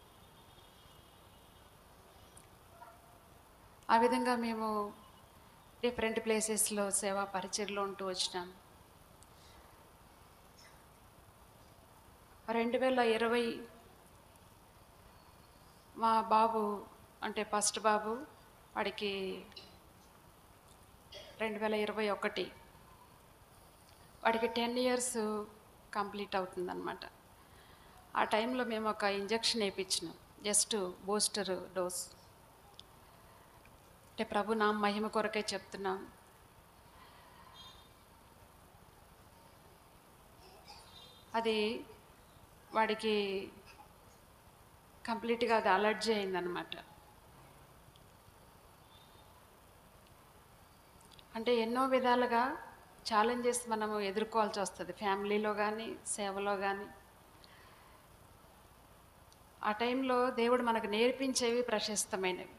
ఆ విధంగా మేము డిఫరెంట్ ప్లేసెస్లో సేవా పరిచయలో ఉంటూ వచ్చినాం రెండు వేల ఇరవై మా బాబు అంటే ఫస్ట్ బాబు వాడికి రెండు వేల ఇరవై ఒకటి వాడికి టెన్ ఇయర్స్ కంప్లీట్ అవుతుందన్నమాట ఆ టైంలో మేము ఒక ఇంజక్షన్ వేయించినాం జస్ట్ బూస్టర్ డోస్ అంటే ప్రభు నా మహిమ కొరకే చెప్తున్నాం అది వాడికి కంప్లీట్గా అది అలర్జీ అయిందనమాట అంటే ఎన్నో విధాలుగా ఛాలెంజెస్ మనము ఎదుర్కోవాల్సి వస్తుంది ఫ్యామిలీలో కానీ సేవలో కానీ ఆ టైంలో దేవుడు మనకు నేర్పించేవి ప్రశస్తమైనవి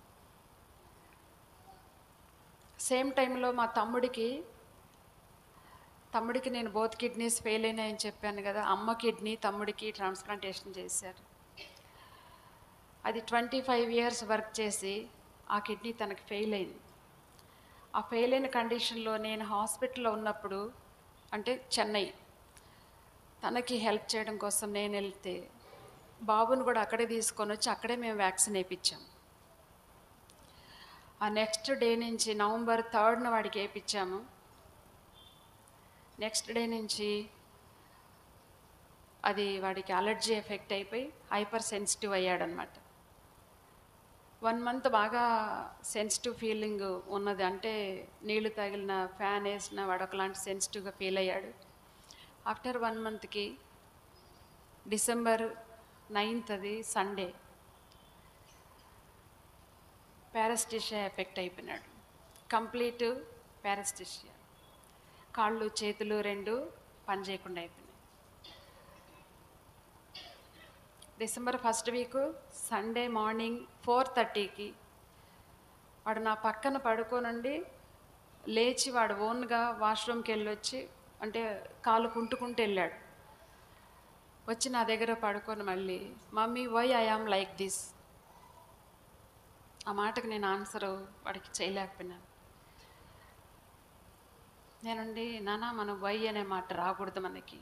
సేమ్ టైంలో మా తమ్ముడికి తమ్ముడికి నేను బోత్ కిడ్నీస్ ఫెయిల్ అయినాయని చెప్పాను కదా అమ్మ కిడ్నీ తమ్ముడికి ట్రాన్స్ప్లాంటేషన్ చేశారు అది ట్వంటీ ఫైవ్ ఇయర్స్ వర్క్ చేసి ఆ కిడ్నీ తనకి ఫెయిల్ అయింది ఆ ఫెయిల్ అయిన కండిషన్లో నేను హాస్పిటల్లో ఉన్నప్పుడు అంటే చెన్నై తనకి హెల్ప్ చేయడం కోసం నేను వెళ్తే బాబుని కూడా అక్కడే తీసుకొని వచ్చి అక్కడే మేము వ్యాక్సిన్ వేయించాం ఆ నెక్స్ట్ డే నుంచి నవంబర్ థర్డ్న వాడికి వేయించాము నెక్స్ట్ డే నుంచి అది వాడికి అలర్జీ ఎఫెక్ట్ అయిపోయి హైపర్ సెన్సిటివ్ అయ్యాడనమాట వన్ మంత్ బాగా సెన్సిటివ్ ఫీలింగ్ ఉన్నది అంటే నీళ్లు తగిలిన ఫ్యాన్ వేసిన వాడు ఒకలాంటి సెన్సిటివ్గా ఫీల్ అయ్యాడు ఆఫ్టర్ వన్ మంత్కి డిసెంబర్ నైన్త్ అది సండే పారాస్టిషియా ఎఫెక్ట్ అయిపోయినాడు కంప్లీట్ పారాస్టిషియా కాళ్ళు చేతులు రెండు పని చేయకుండా అయిపోయినాయి December first week Sunday morning four థర్టీకి వాడు నా పక్కన పడుకోనుండి లేచి వాడు ఓన్గా వాష్రూమ్కి వెళ్ళి వచ్చి అంటే కాలు కుంటుకుంటూ వెళ్ళాడు వచ్చి నా దగ్గర పడుకొని మళ్ళీ mummy why I am like this ఆ మాటకు నేను ఆన్సర్ వాడికి చేయలేకపోయినాను నేనండి నానా మనం వై అనే మాట రాకూడదు మనకి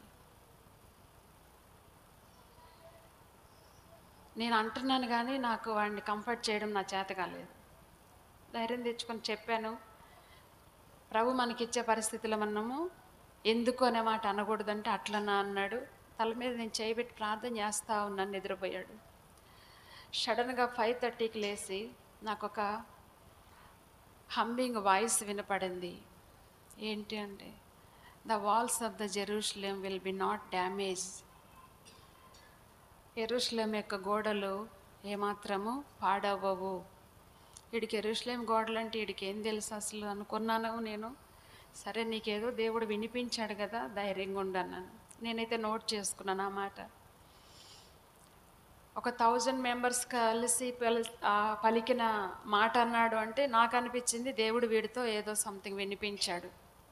నేను అంటున్నాను కానీ నాకు వాడిని కంఫర్ట్ చేయడం నా చేత కాలేదు ధైర్యం తెచ్చుకొని చెప్పాను ప్రభు మనకిచ్చే పరిస్థితుల్లో మనము ఎందుకు అనే మాట అనకూడదంటే అట్లనా అన్నాడు తల మీద నేను చేయబెట్టి ప్రార్థన చేస్తా ఉన్నాను నిద్రపోయాడు సడన్గా ఫైవ్ థర్టీకి లేచి నాకు ఒక హమ్మింగ్ వాయిస్ వినపడింది ఏంటి అంటే the walls of the Jerusalem will be not damage ఎరుషులేం యొక్క గోడలు ఏమాత్రము పాడవవు వీడికి ఎరుషులేం గోడలు అంటే వీడికి ఏం తెలుసు అసలు అనుకున్నాను నేను సరే నీకేదో దేవుడు వినిపించాడు కదా ధైర్యంగా ఉండన్నాను నేనైతే నోట్ చేసుకున్నాను ఆ మాట ఒక థౌజండ్ మెంబర్స్ కలిసి పలి ఆ పలికిన మాట అన్నాడు అంటే నాకు అనిపించింది దేవుడు వీడితో ఏదో సంథింగ్ వినిపించాడు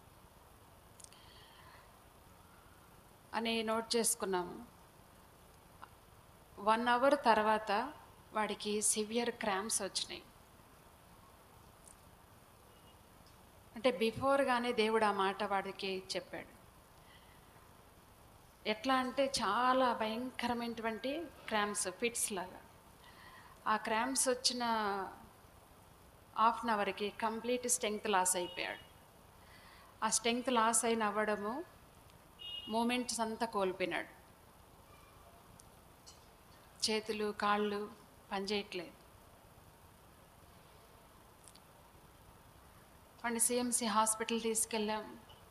అని నోట్ చేసుకున్నాము వన్ అవర్ తర్వాత వాడికి సివియర్ క్రామ్స్ వచ్చినాయి అంటే బిఫోర్గానే దేవుడు ఆ మాట వాడికి చెప్పాడు ఎట్లా అంటే చాలా భయంకరమైనటువంటి క్రామ్స్ ఫిట్స్ లాగా ఆ క్రామ్స్ వచ్చిన హాఫ్ అన్ అవర్కి కంప్లీట్ స్ట్రెంగ్త్ లాస్ అయిపోయాడు ఆ స్ట్రెంగ్త్ లాస్ అయిన అవ్వడము మూమెంట్స్ అంతా కోల్పోయినాడు చేతులు కాళ్ళు పనిచేయట్లేదు వాడిని సిఎంసి హాస్పిటల్ తీసుకెళ్ళాం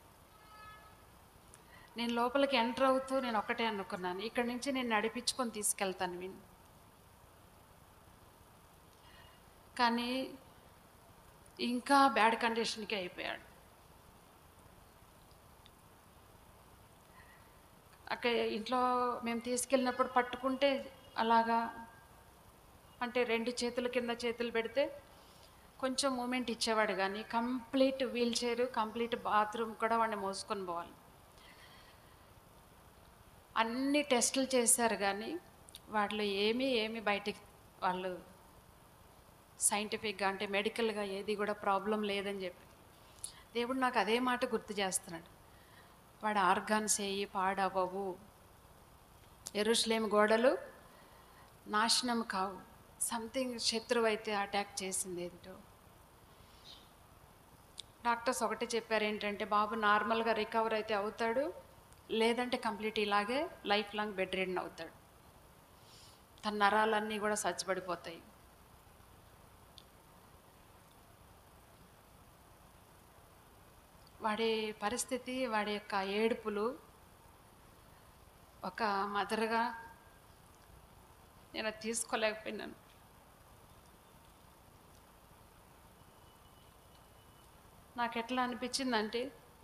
నేను లోపలికి ఎంటర్ అవుతూ నేను ఒక్కటే అనుకున్నాను ఇక్కడి నుంచి నేను నడిపించుకొని తీసుకెళ్తాను వీణ్ కానీ ఇంకా బ్యాడ్ కండిషన్కి అయిపోయాడు అక్కడ ఇంట్లో మేము తీసుకెళ్ళినప్పుడు పట్టుకుంటే అలాగా అంటే రెండు చేతుల కింద చేతులు పెడితే కొంచెం మూమెంట్ ఇచ్చేవాడు కానీ complete wheelchair complete bathroom కూడా వాడిని మోసుకొని పోవాలి అన్ని టెస్టులు చేశారు కానీ వాళ్ళు ఏమీ ఏమి బయటికి వాళ్ళు సైంటిఫిక్గా అంటే మెడికల్గా ఏది కూడా ప్రాబ్లం లేదని చెప్పి దేవుడు నాకు అదే మాట గుర్తు చేస్తున్నాడు వాడు ఆర్గాన్స్ ఏవి పాడవవు ఎరుషులేం గోడలు నాశనం కావు సంథింగ్ శత్రువు అయితే అటాక్ చేసింది ఏంటో డాక్టర్స్ ఒకటి చెప్పారు ఏంటంటే బాబు నార్మల్గా రికవర్ అయితే అవుతాడు లేదంటే కంప్లీట్ ఇలాగే లైఫ్ లాంగ్ బెడ్ రెడన్ అవుతాడు తన నరాలన్నీ కూడా సచ్చిపడిపోతాయి వాడి పరిస్థితి వాడి యొక్క ఏడుపులు ఒక మదర్గా నేను అది తీసుకోలేకపోయినాను నాకు ఎట్లా అనిపించిందంటే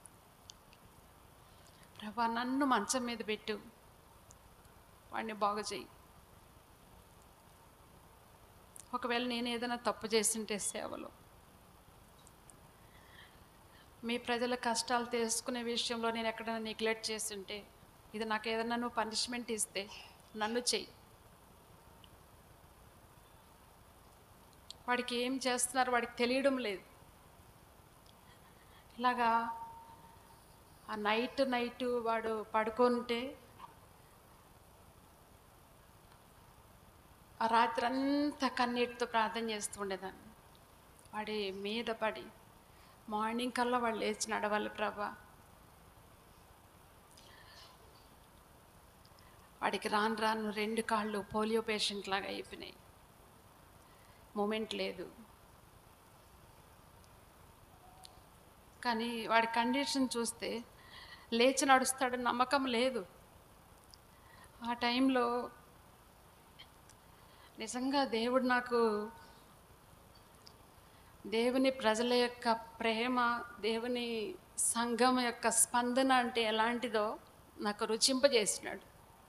ప్రభా నన్ను మంచం మీద పెట్టు వాడిని బాగు చెయ్యి ఒకవేళ నేను ఏదైనా తప్పు చేసింటే సేవలో మీ ప్రజల కష్టాలు తెలుసుకునే విషయంలో నేను ఎక్కడైనా నెగ్లెక్ట్ చేస్తుంటే ఇది నాకు ఏదైనా నువ్వు పనిష్మెంట్ ఇస్తే నన్ను చెయ్యి వాడికి ఏం చేస్తున్నారు వాడికి తెలియడం లేదు ఇలాగా ఆ నైట్ నైట్ వాడు పడుకుంటే ఆ రాత్రి అంతా కన్నీటితో ప్రార్థన చేస్తూ ఉండేదాన్ని వాడి మీద పడి మార్నింగ్ కల్లా వాళ్ళు లేచి నడవాలి ప్రభా వాడికి రాను రాను రెండు కాళ్ళు పోలియో పేషెంట్ లాగా అయిపోయినాయి మూమెంట్ లేదు కానీ వాడి కండిషన్ చూస్తే లేచి నడుస్తాడని నమ్మకం లేదు ఆ టైంలో నిజంగా దేవుడు నాకు దేవుని ప్రజల యొక్క ప్రేమ దేవుని సంఘం యొక్క స్పందన అంటే ఎలాంటిదో నాకు రుచింపజేసినాడు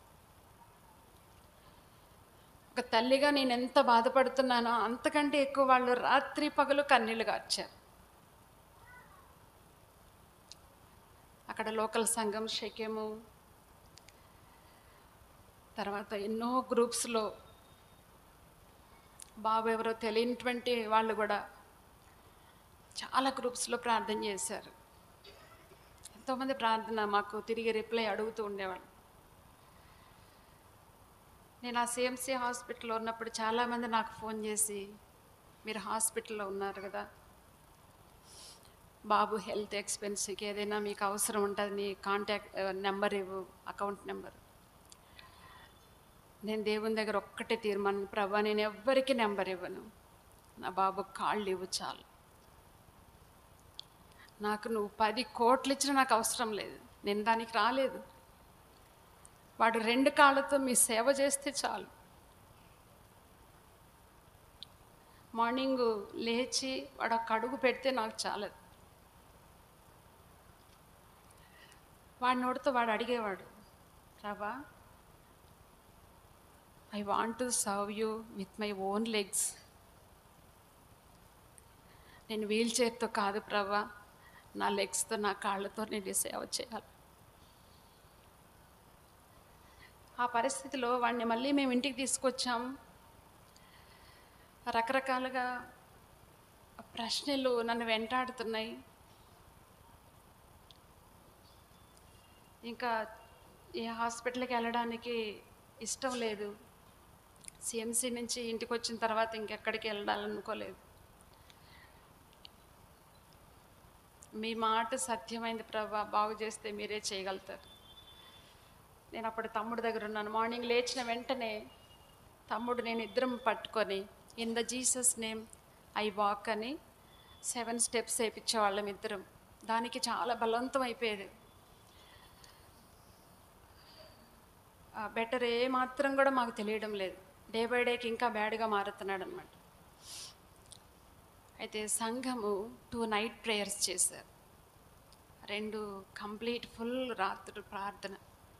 ఒక తల్లిగా నేను ఎంత బాధపడుతున్నానో అంతకంటే ఎక్కువ వాళ్ళు రాత్రి పగలు కన్నీళ్ళు గార్చారు అక్కడ లోకల్ సంఘం షకేము తర్వాత ఎన్నో గ్రూప్స్లో బాబు ఎవరో తెలియనటువంటి వాళ్ళు కూడా చాలా గ్రూప్స్లో ప్రార్థన చేశారు ఎంతోమంది ప్రార్థన మాకు తిరిగి రిప్లై అడుగుతూ ఉండేవాళ్ళు నేను ఆ సిఎంసి హాస్పిటల్లో ఉన్నప్పుడు చాలామంది నాకు ఫోన్ చేసి మీరు హాస్పిటల్లో ఉన్నారు కదా బాబు హెల్త్ ఎక్స్పెన్స్కి ఏదైనా మీకు అవసరం ఉంటుంది నీ కాంటాక్ట్ నెంబర్ ఇవ్వు అకౌంట్ నెంబర్ నేను దేవుని దగ్గర ఒక్కటే తీర్మానం ప్రభా నేను ఎవ్వరికి నెంబర్ ఇవ్వను నా బాబు కాళ్ళు ఇవ్వు చాలు నాకు నువ్వు పది కోట్లు ఇచ్చినా నాకు అవసరం లేదు నేను దానికి రాలేదు వాడు రెండు కాళ్ళతో మీ సేవ చేస్తే చాలు మార్నింగ్ లేచి వాడు ఒక అడుగు పెడితే నాకు చాలదు వాడి నోటితో వాడు అడిగేవాడు ప్రభా I want to serve you with my own legs నేను వీల్ చైర్తో కాదు ప్రభా నా లెగ్స్తో నా కాళ్ళతో నేను సేవ చేయాలి ఆ పరిస్థితిలో వాడిని మళ్ళీ మేము ఇంటికి తీసుకొచ్చాం రకరకాలుగా ప్రశ్నలు నన్ను వెంటాడుతున్నాయి ఇంకా ఏ హాస్పిటల్కి వెళ్ళడానికి ఇష్టం లేదు సిఎంసి నుంచి ఇంటికి వచ్చిన తర్వాత ఇంకెక్కడికి వెళ్ళాలనుకోలేదు మీ మాట సత్యమైంది ప్రభా బాగు చేస్తే మీరే చేయగలుగుతారు నేను అప్పుడు తమ్ముడు దగ్గర ఉన్నాను మార్నింగ్ లేచిన వెంటనే తమ్ముడు నేను ఇద్దరం పట్టుకొని in the Jesus name I walk అని సెవెన్ స్టెప్స్ వేయించేవాళ్ళం ఇద్దరం దానికి చాలా బలవంతం అయిపోయేది బెటర్ ఏ మాత్రం కూడా మాకు తెలియడం లేదు డే బై డేకి ఇంకా బ్యాడ్గా మారుతున్నాడు అనమాట అయితే సంఘము టూ నైట్ ప్రేయర్స్ చేశారు రెండు కంప్లీట్ ఫుల్ రాత్రులు ప్రార్థన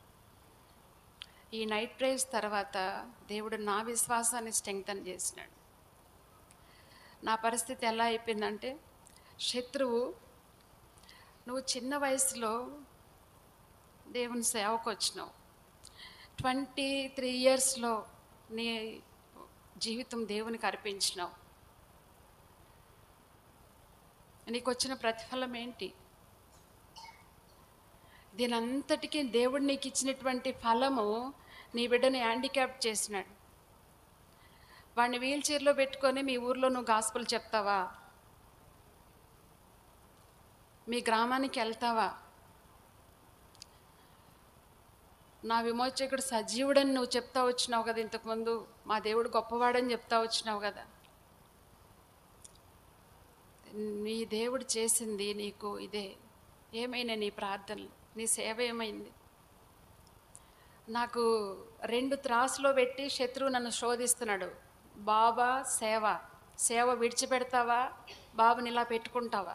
ఈ నైట్ ప్రేయర్స్ తర్వాత దేవుడు నా విశ్వాసాన్ని స్ట్రెంగ్తన్ చేసినాడు నా పరిస్థితి ఎలా అయిపోయిందంటే శత్రువు నువ్వు చిన్న వయసులో దేవుని సేవకు వచ్చినావు ట్వంటీ త్రీ ఇయర్స్లో నీ జీవితం దేవునికి అర్పించినావు నీకు వచ్చిన ప్రతిఫలం ఏంటి దీనంతటికీ దేవుడు నీకు ఇచ్చినటువంటి ఫలము నీ బిడ్డని హ్యాండిక్యాప్ చేసినాడు వాడిని వీల్ చైర్లో పెట్టుకొని మీ ఊర్లో నువ్వు గాస్పుల్ చెప్తావా మీ గ్రామానికి వెళ్తావా నా విమోచకుడు సజీవుడని నువ్వు చెప్తా వచ్చినావు కదా ఇంతకుముందు మా దేవుడు గొప్పవాడని చెప్తా వచ్చినావు కదా నీ దేవుడు చేసింది నీకు ఇదే ఏమైనా నీ ప్రార్థనలు నీ సేవ ఏమైంది నాకు రెండు త్రాసులో పెట్టి శత్రువు నన్ను శోధిస్తున్నాడు బాబా సేవ సేవ విడిచిపెడతావా బాబుని ఇలా పెట్టుకుంటావా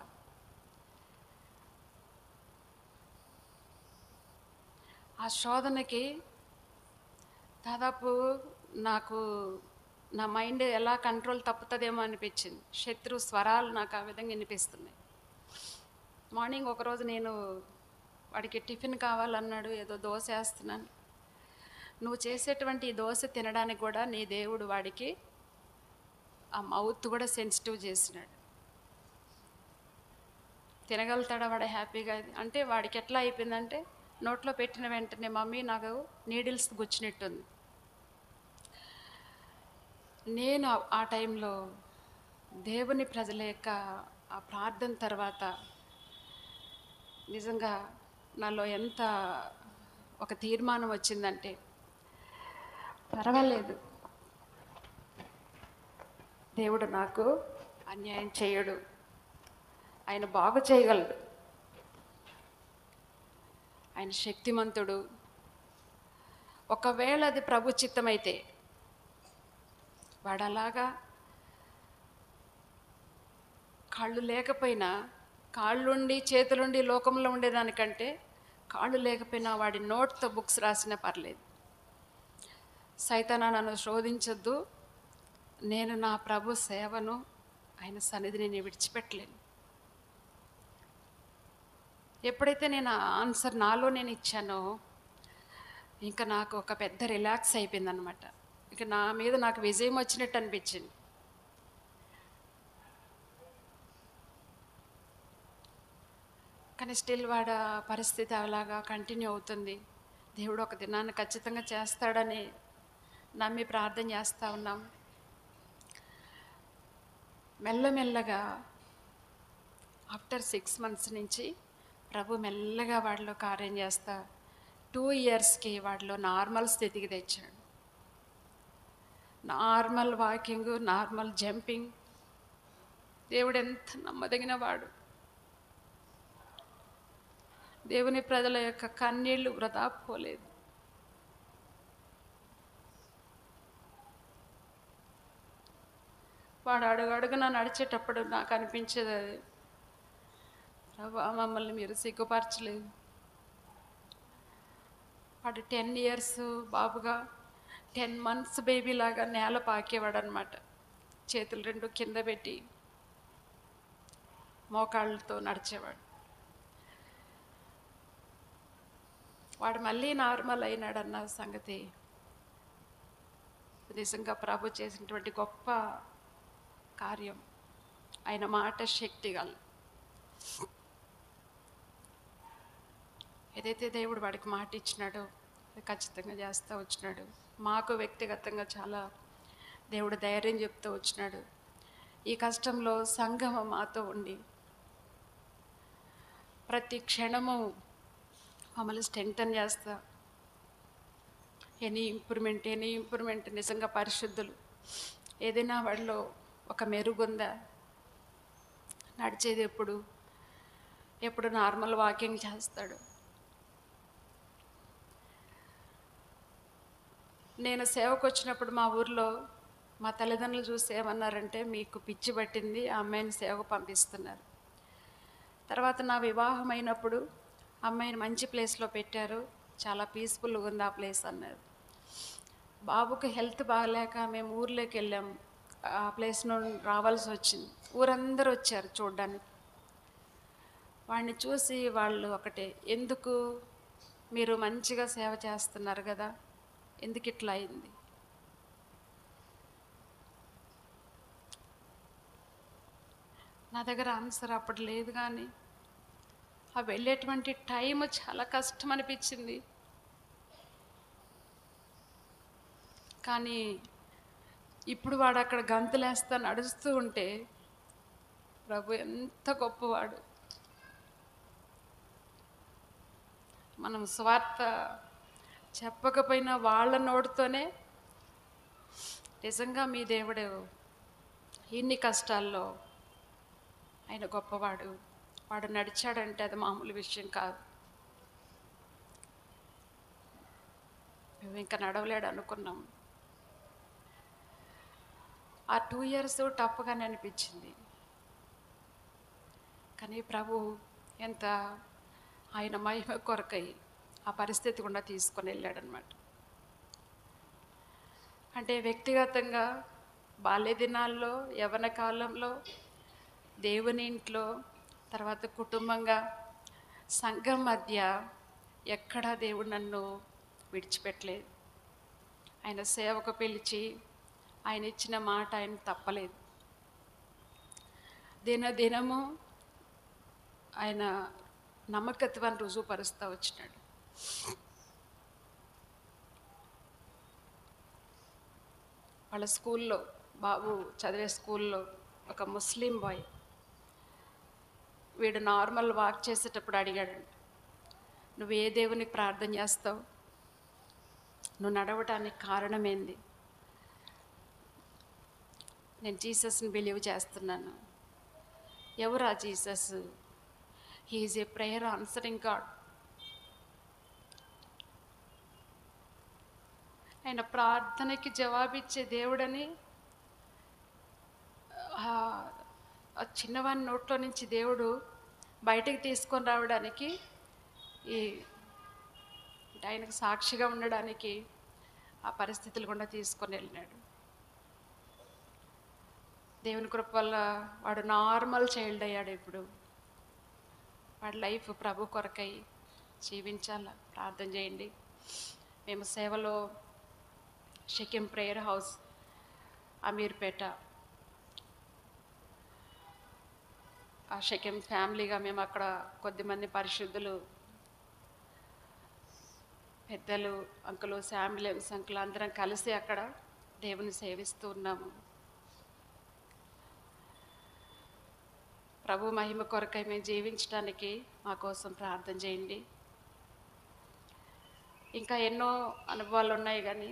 ఆ శోధనకి దాదాపు నాకు నా మైండ్ ఎలా కంట్రోల్ తప్పుతుందేమో అనిపించింది శత్రు స్వరాలు నాకు ఆ విధంగా వినిపిస్తున్నాయి మార్నింగ్ ఒకరోజు నేను వాడికి టిఫిన్ కావాలన్నాడు ఏదో దోశ వేస్తున్నాను నువ్వు చేసేటువంటి ఈ దోశ తినడానికి కూడా నీ దేవుడు వాడికి ఆ మౌత్ కూడా సెన్సిటివ్ చేసినాడు తినగలుగుతాడా వాడు హ్యాపీగా అంటే వాడికి ఎట్లా అయిపోయిందంటే నోట్లో పెట్టిన వెంటనే మమ్మీ నాకు నీడిల్స్ గుచ్చినట్టుంది నేను ఆ- ఆ టైంలో దేవుని ప్రజల యొక్క ఆ ప్రార్థన తర్వాత నిజంగా నాలో ఎంత ఒక తీర్మానం వచ్చిందంటే పర్వాలేదు దేవుడు నాకు అన్యాయం చేయడు ఆయన బాగు చేయగలడు ఆయన శక్తిమంతుడు ఒకవేళ అది ప్రభు చిత్తమైతే వాడు అలాగా కాళ్ళు లేకపోయినా కాళ్ళుండి చేతులుండి లోకంలో ఉండేదానికంటే కాళ్ళు లేకపోయినా వాడి నోట్తో బుక్స్ రాసినా పర్లేదు సైతానా నన్ను శోధించొద్దు నేను నా ప్రభు సేవను ఆయన సన్నిధిని నేను విడిచిపెట్టలేను ఎప్పుడైతే నేను ఆ ఆన్సర్ నాలో నేను ఇచ్చానో ఇంకా నాకు ఒక పెద్ద రిలాక్స్ అయిపోయింది అనమాట ఇక నా మీద నాకు విజయం వచ్చినట్టు అనిపించింది కానీ స్టిల్ వాడ పరిస్థితి అలాగా కంటిన్యూ అవుతుంది దేవుడు ఒక దినాన్ని ఖచ్చితంగా చేస్తాడని నమ్మి ప్రార్థన చేస్తూ ఉన్నాం మెల్లమెల్లగా ఆఫ్టర్ సిక్స్ మంత్స్ నుంచి ప్రభు మెల్లగా వాడిలో కార్యం చేస్తా టూ ఇయర్స్కి వాడిలో నార్మల్ స్థితికి తెచ్చాడు నార్మల్ వాకింగ్ నార్మల్ జంపింగ్ దేవుడు ఎంత నమ్మదగిన వాడు దేవుని ప్రజల యొక్క కన్నీళ్లు వృధా పోలేదు వాడు అడుగు అడుగున నడిచేటప్పుడు నాకు అనిపించేది అది ప్రభా మమ్మల్ని మీరు సిగ్గుపరచలేదు వాడు టెన్ ఇయర్స్ బాబుగా టెన్ మంత్స్ బేబీ లాగా నేల పాకేవాడు అనమాట చేతులు రెండు కింద పెట్టి మోకాళ్ళతో నడిచేవాడు వాడు మళ్ళీ నార్మల్ అయినాడన్న సంగతి నిజంగా ప్రభు చేసినటువంటి గొప్ప కార్యం ఆయన మాట శక్తి గల ఏదైతే దేవుడు వాడికి మాట ఇచ్చినాడో అది ఖచ్చితంగా చేస్తూ వచ్చినాడు మాకు వ్యక్తిగతంగా చాలా దేవుడు ధైర్యం చెప్తూ వచ్చినాడు ఈ కష్టంలో సంఘము మాతో ఉండి ప్రతి క్షణము మమ్మల్ని స్ట్రెంగ్తన్ చేస్తా ఎనీ ఇంప్రూవ్మెంట్ ఎనీ ఇంప్రూవ్మెంట్ నిజంగా పరిశుద్ధులు ఏదైనా వాళ్ళలో ఒక మెరుగుందా నడిచేది ఎప్పుడు ఎప్పుడు నార్మల్ వాకింగ్ చేస్తాడు నేను సేవకు వచ్చినప్పుడు మా ఊర్లో మా తల్లిదండ్రులు చూసి ఏమన్నారంటే మీకు పిచ్చి పట్టింది ఆ అమ్మాయిని సేవకు పంపిస్తున్నారు తర్వాత నా వివాహం అయినప్పుడు అమ్మాయిని మంచి ప్లేస్లో పెట్టారు చాలా పీస్ఫుల్గా ఉంది ఆ ప్లేస్ అన్నారు బాబుకి హెల్త్ బాగలేక మేము ఊర్లోకి వెళ్ళాం ఆ ప్లేస్ నుండి రావాల్సి వచ్చింది ఊరందరూ వచ్చారు చూడ్డానికి వాడిని చూసి వాళ్ళు ఒకటే ఎందుకు మీరు మంచిగా సేవ చేస్తున్నారు కదా ఎందుకు ఇట్లా అయింది నా దగ్గర ఆన్సర్ అప్పుడు లేదు కానీ ఆ వెళ్ళేటువంటి టైం చాలా కష్టం అనిపించింది కానీ ఇప్పుడు వాడు అక్కడ గంతులేస్తా నడుస్తూ ఉంటే ప్రభు ఎంత గొప్పవాడు మనం స్వార్థ చెప్పకపోయినా వాళ్ళ నోటితోనే నిజంగా మీ దేవుడు ఇన్ని కష్టాల్లో ఆయన గొప్పవాడు వాడు నడిచాడంటే అది మామూలు విషయం కాదు మేము ఇంకా నడవలేడు అనుకున్నాం ఆ టూ ఇయర్స్ టఫ్గానే అనిపించింది కానీ ప్రభు ఎంత ఆయన మహిమ కొరకై ఆ పరిస్థితి కూడా తీసుకొని వెళ్ళాడనమాట అంటే వ్యక్తిగతంగా బాల్య దినాల్లో యవన కాలంలో దేవుని ఇంట్లో తర్వాత కుటుంబంగా సంఘం మధ్య ఎక్కడా దేవుడు నన్ను విడిచిపెట్టలేదు ఆయన సేవకు పిలిచి ఆయన ఇచ్చిన మాట ఆయన తప్పలేదు దినదినము ఆయన నమ్మకత్వాన్ని రుజువుపరుస్తూ వచ్చినాడు వాళ్ళ స్కూల్లో బాబు చదివే స్కూల్లో ఒక ముస్లిం బాయ్ వీడు నార్మల్ వాక్ చేసేటప్పుడు అడిగాడంట నువ్వు ఏ దేవునికి ప్రార్థన చేస్తావు నువ్వు నడవటానికి కారణం ఏంది నేను జీసస్ని బిలీవ్ చేస్తున్నాను ఎవరా Jesus he is a prayer answering God ఆయన ప్రార్థనకి జవాబిచ్చే దేవుడని ఆ ఆ చిన్నవాని నోట్లో నుంచి దేవుడు బయటికి తీసుకొని రావడానికి ఈ అంటే ఆయనకు సాక్షిగా ఉండడానికి ఆ పరిస్థితులు కూడా తీసుకొని వెళ్ళినాడు దేవుని కృప వల్ల వాడు నార్మల్ చైల్డ్ అయ్యాడు ఇప్పుడు వాడి లైఫ్ ప్రభు కొరకై జీవించాల ప్రార్థన చేయండి మేము సేవలో షకిం ప్రేయర్ హౌస్ అమీర్పేట ఆ షకిం ఫ్యామిలీగా మేము అక్కడ కొద్దిమంది పరిశుద్ధులు పెద్దలు అంకులు శాంబులెన్స్ అంకులు అందరం కలిసి అక్కడ దేవుని సేవిస్తూ ఉన్నాము ప్రభు మహిమ కొరకై మేము జీవించడానికి మా కోసం ప్రార్థన చేయండి ఇంకా ఎన్నో అనుభవాలు ఉన్నాయి కానీ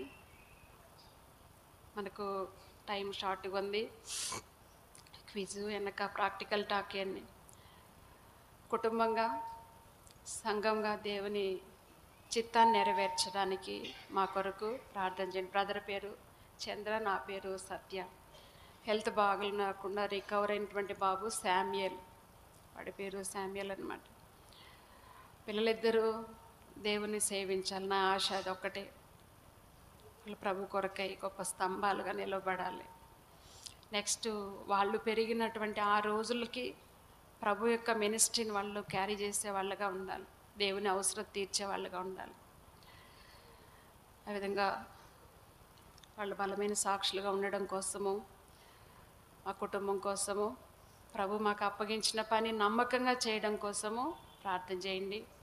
మనకు టైం షార్ట్గా ఉంది క్విజ్ వెనక ప్రాక్టికల్ టాక్ అన్ని కుటుంబంగా సంఘంగా దేవుని చిత్తాన్ని నెరవేర్చడానికి మా కొరకు ప్రార్థన చేయండి బ్రదర్ పేరు చంద్ర నా పేరు సత్య హెల్త్ బాగలేకుండా రికవర్ అయినటువంటి బాబు శామ్యల్ వాడి పేరు శామ్యల్ అనమాట పిల్లలిద్దరూ దేవుని సేవించాలి నా ఆశ అదొక్కటే వాళ్ళు ప్రభు కొరకై గొప్ప స్తంభాలుగా నిలబడాలి నెక్స్ట్ వాళ్ళు పెరిగినటువంటి ఆ రోజులకి ప్రభు యొక్క మినిస్ట్రీని వాళ్ళు క్యారీ చేసే వాళ్ళగా ఉండాలి దేవుని అవసరం తీర్చే వాళ్ళగా ఉండాలి ఆ విధంగా వాళ్ళు బలమైన సాక్షులుగా ఉండడం కోసము మా కుటుంబం కోసము ప్రభు మాకు అప్పగించిన పని నమ్మకంగా చేయడం కోసము ప్రార్థన చేయండి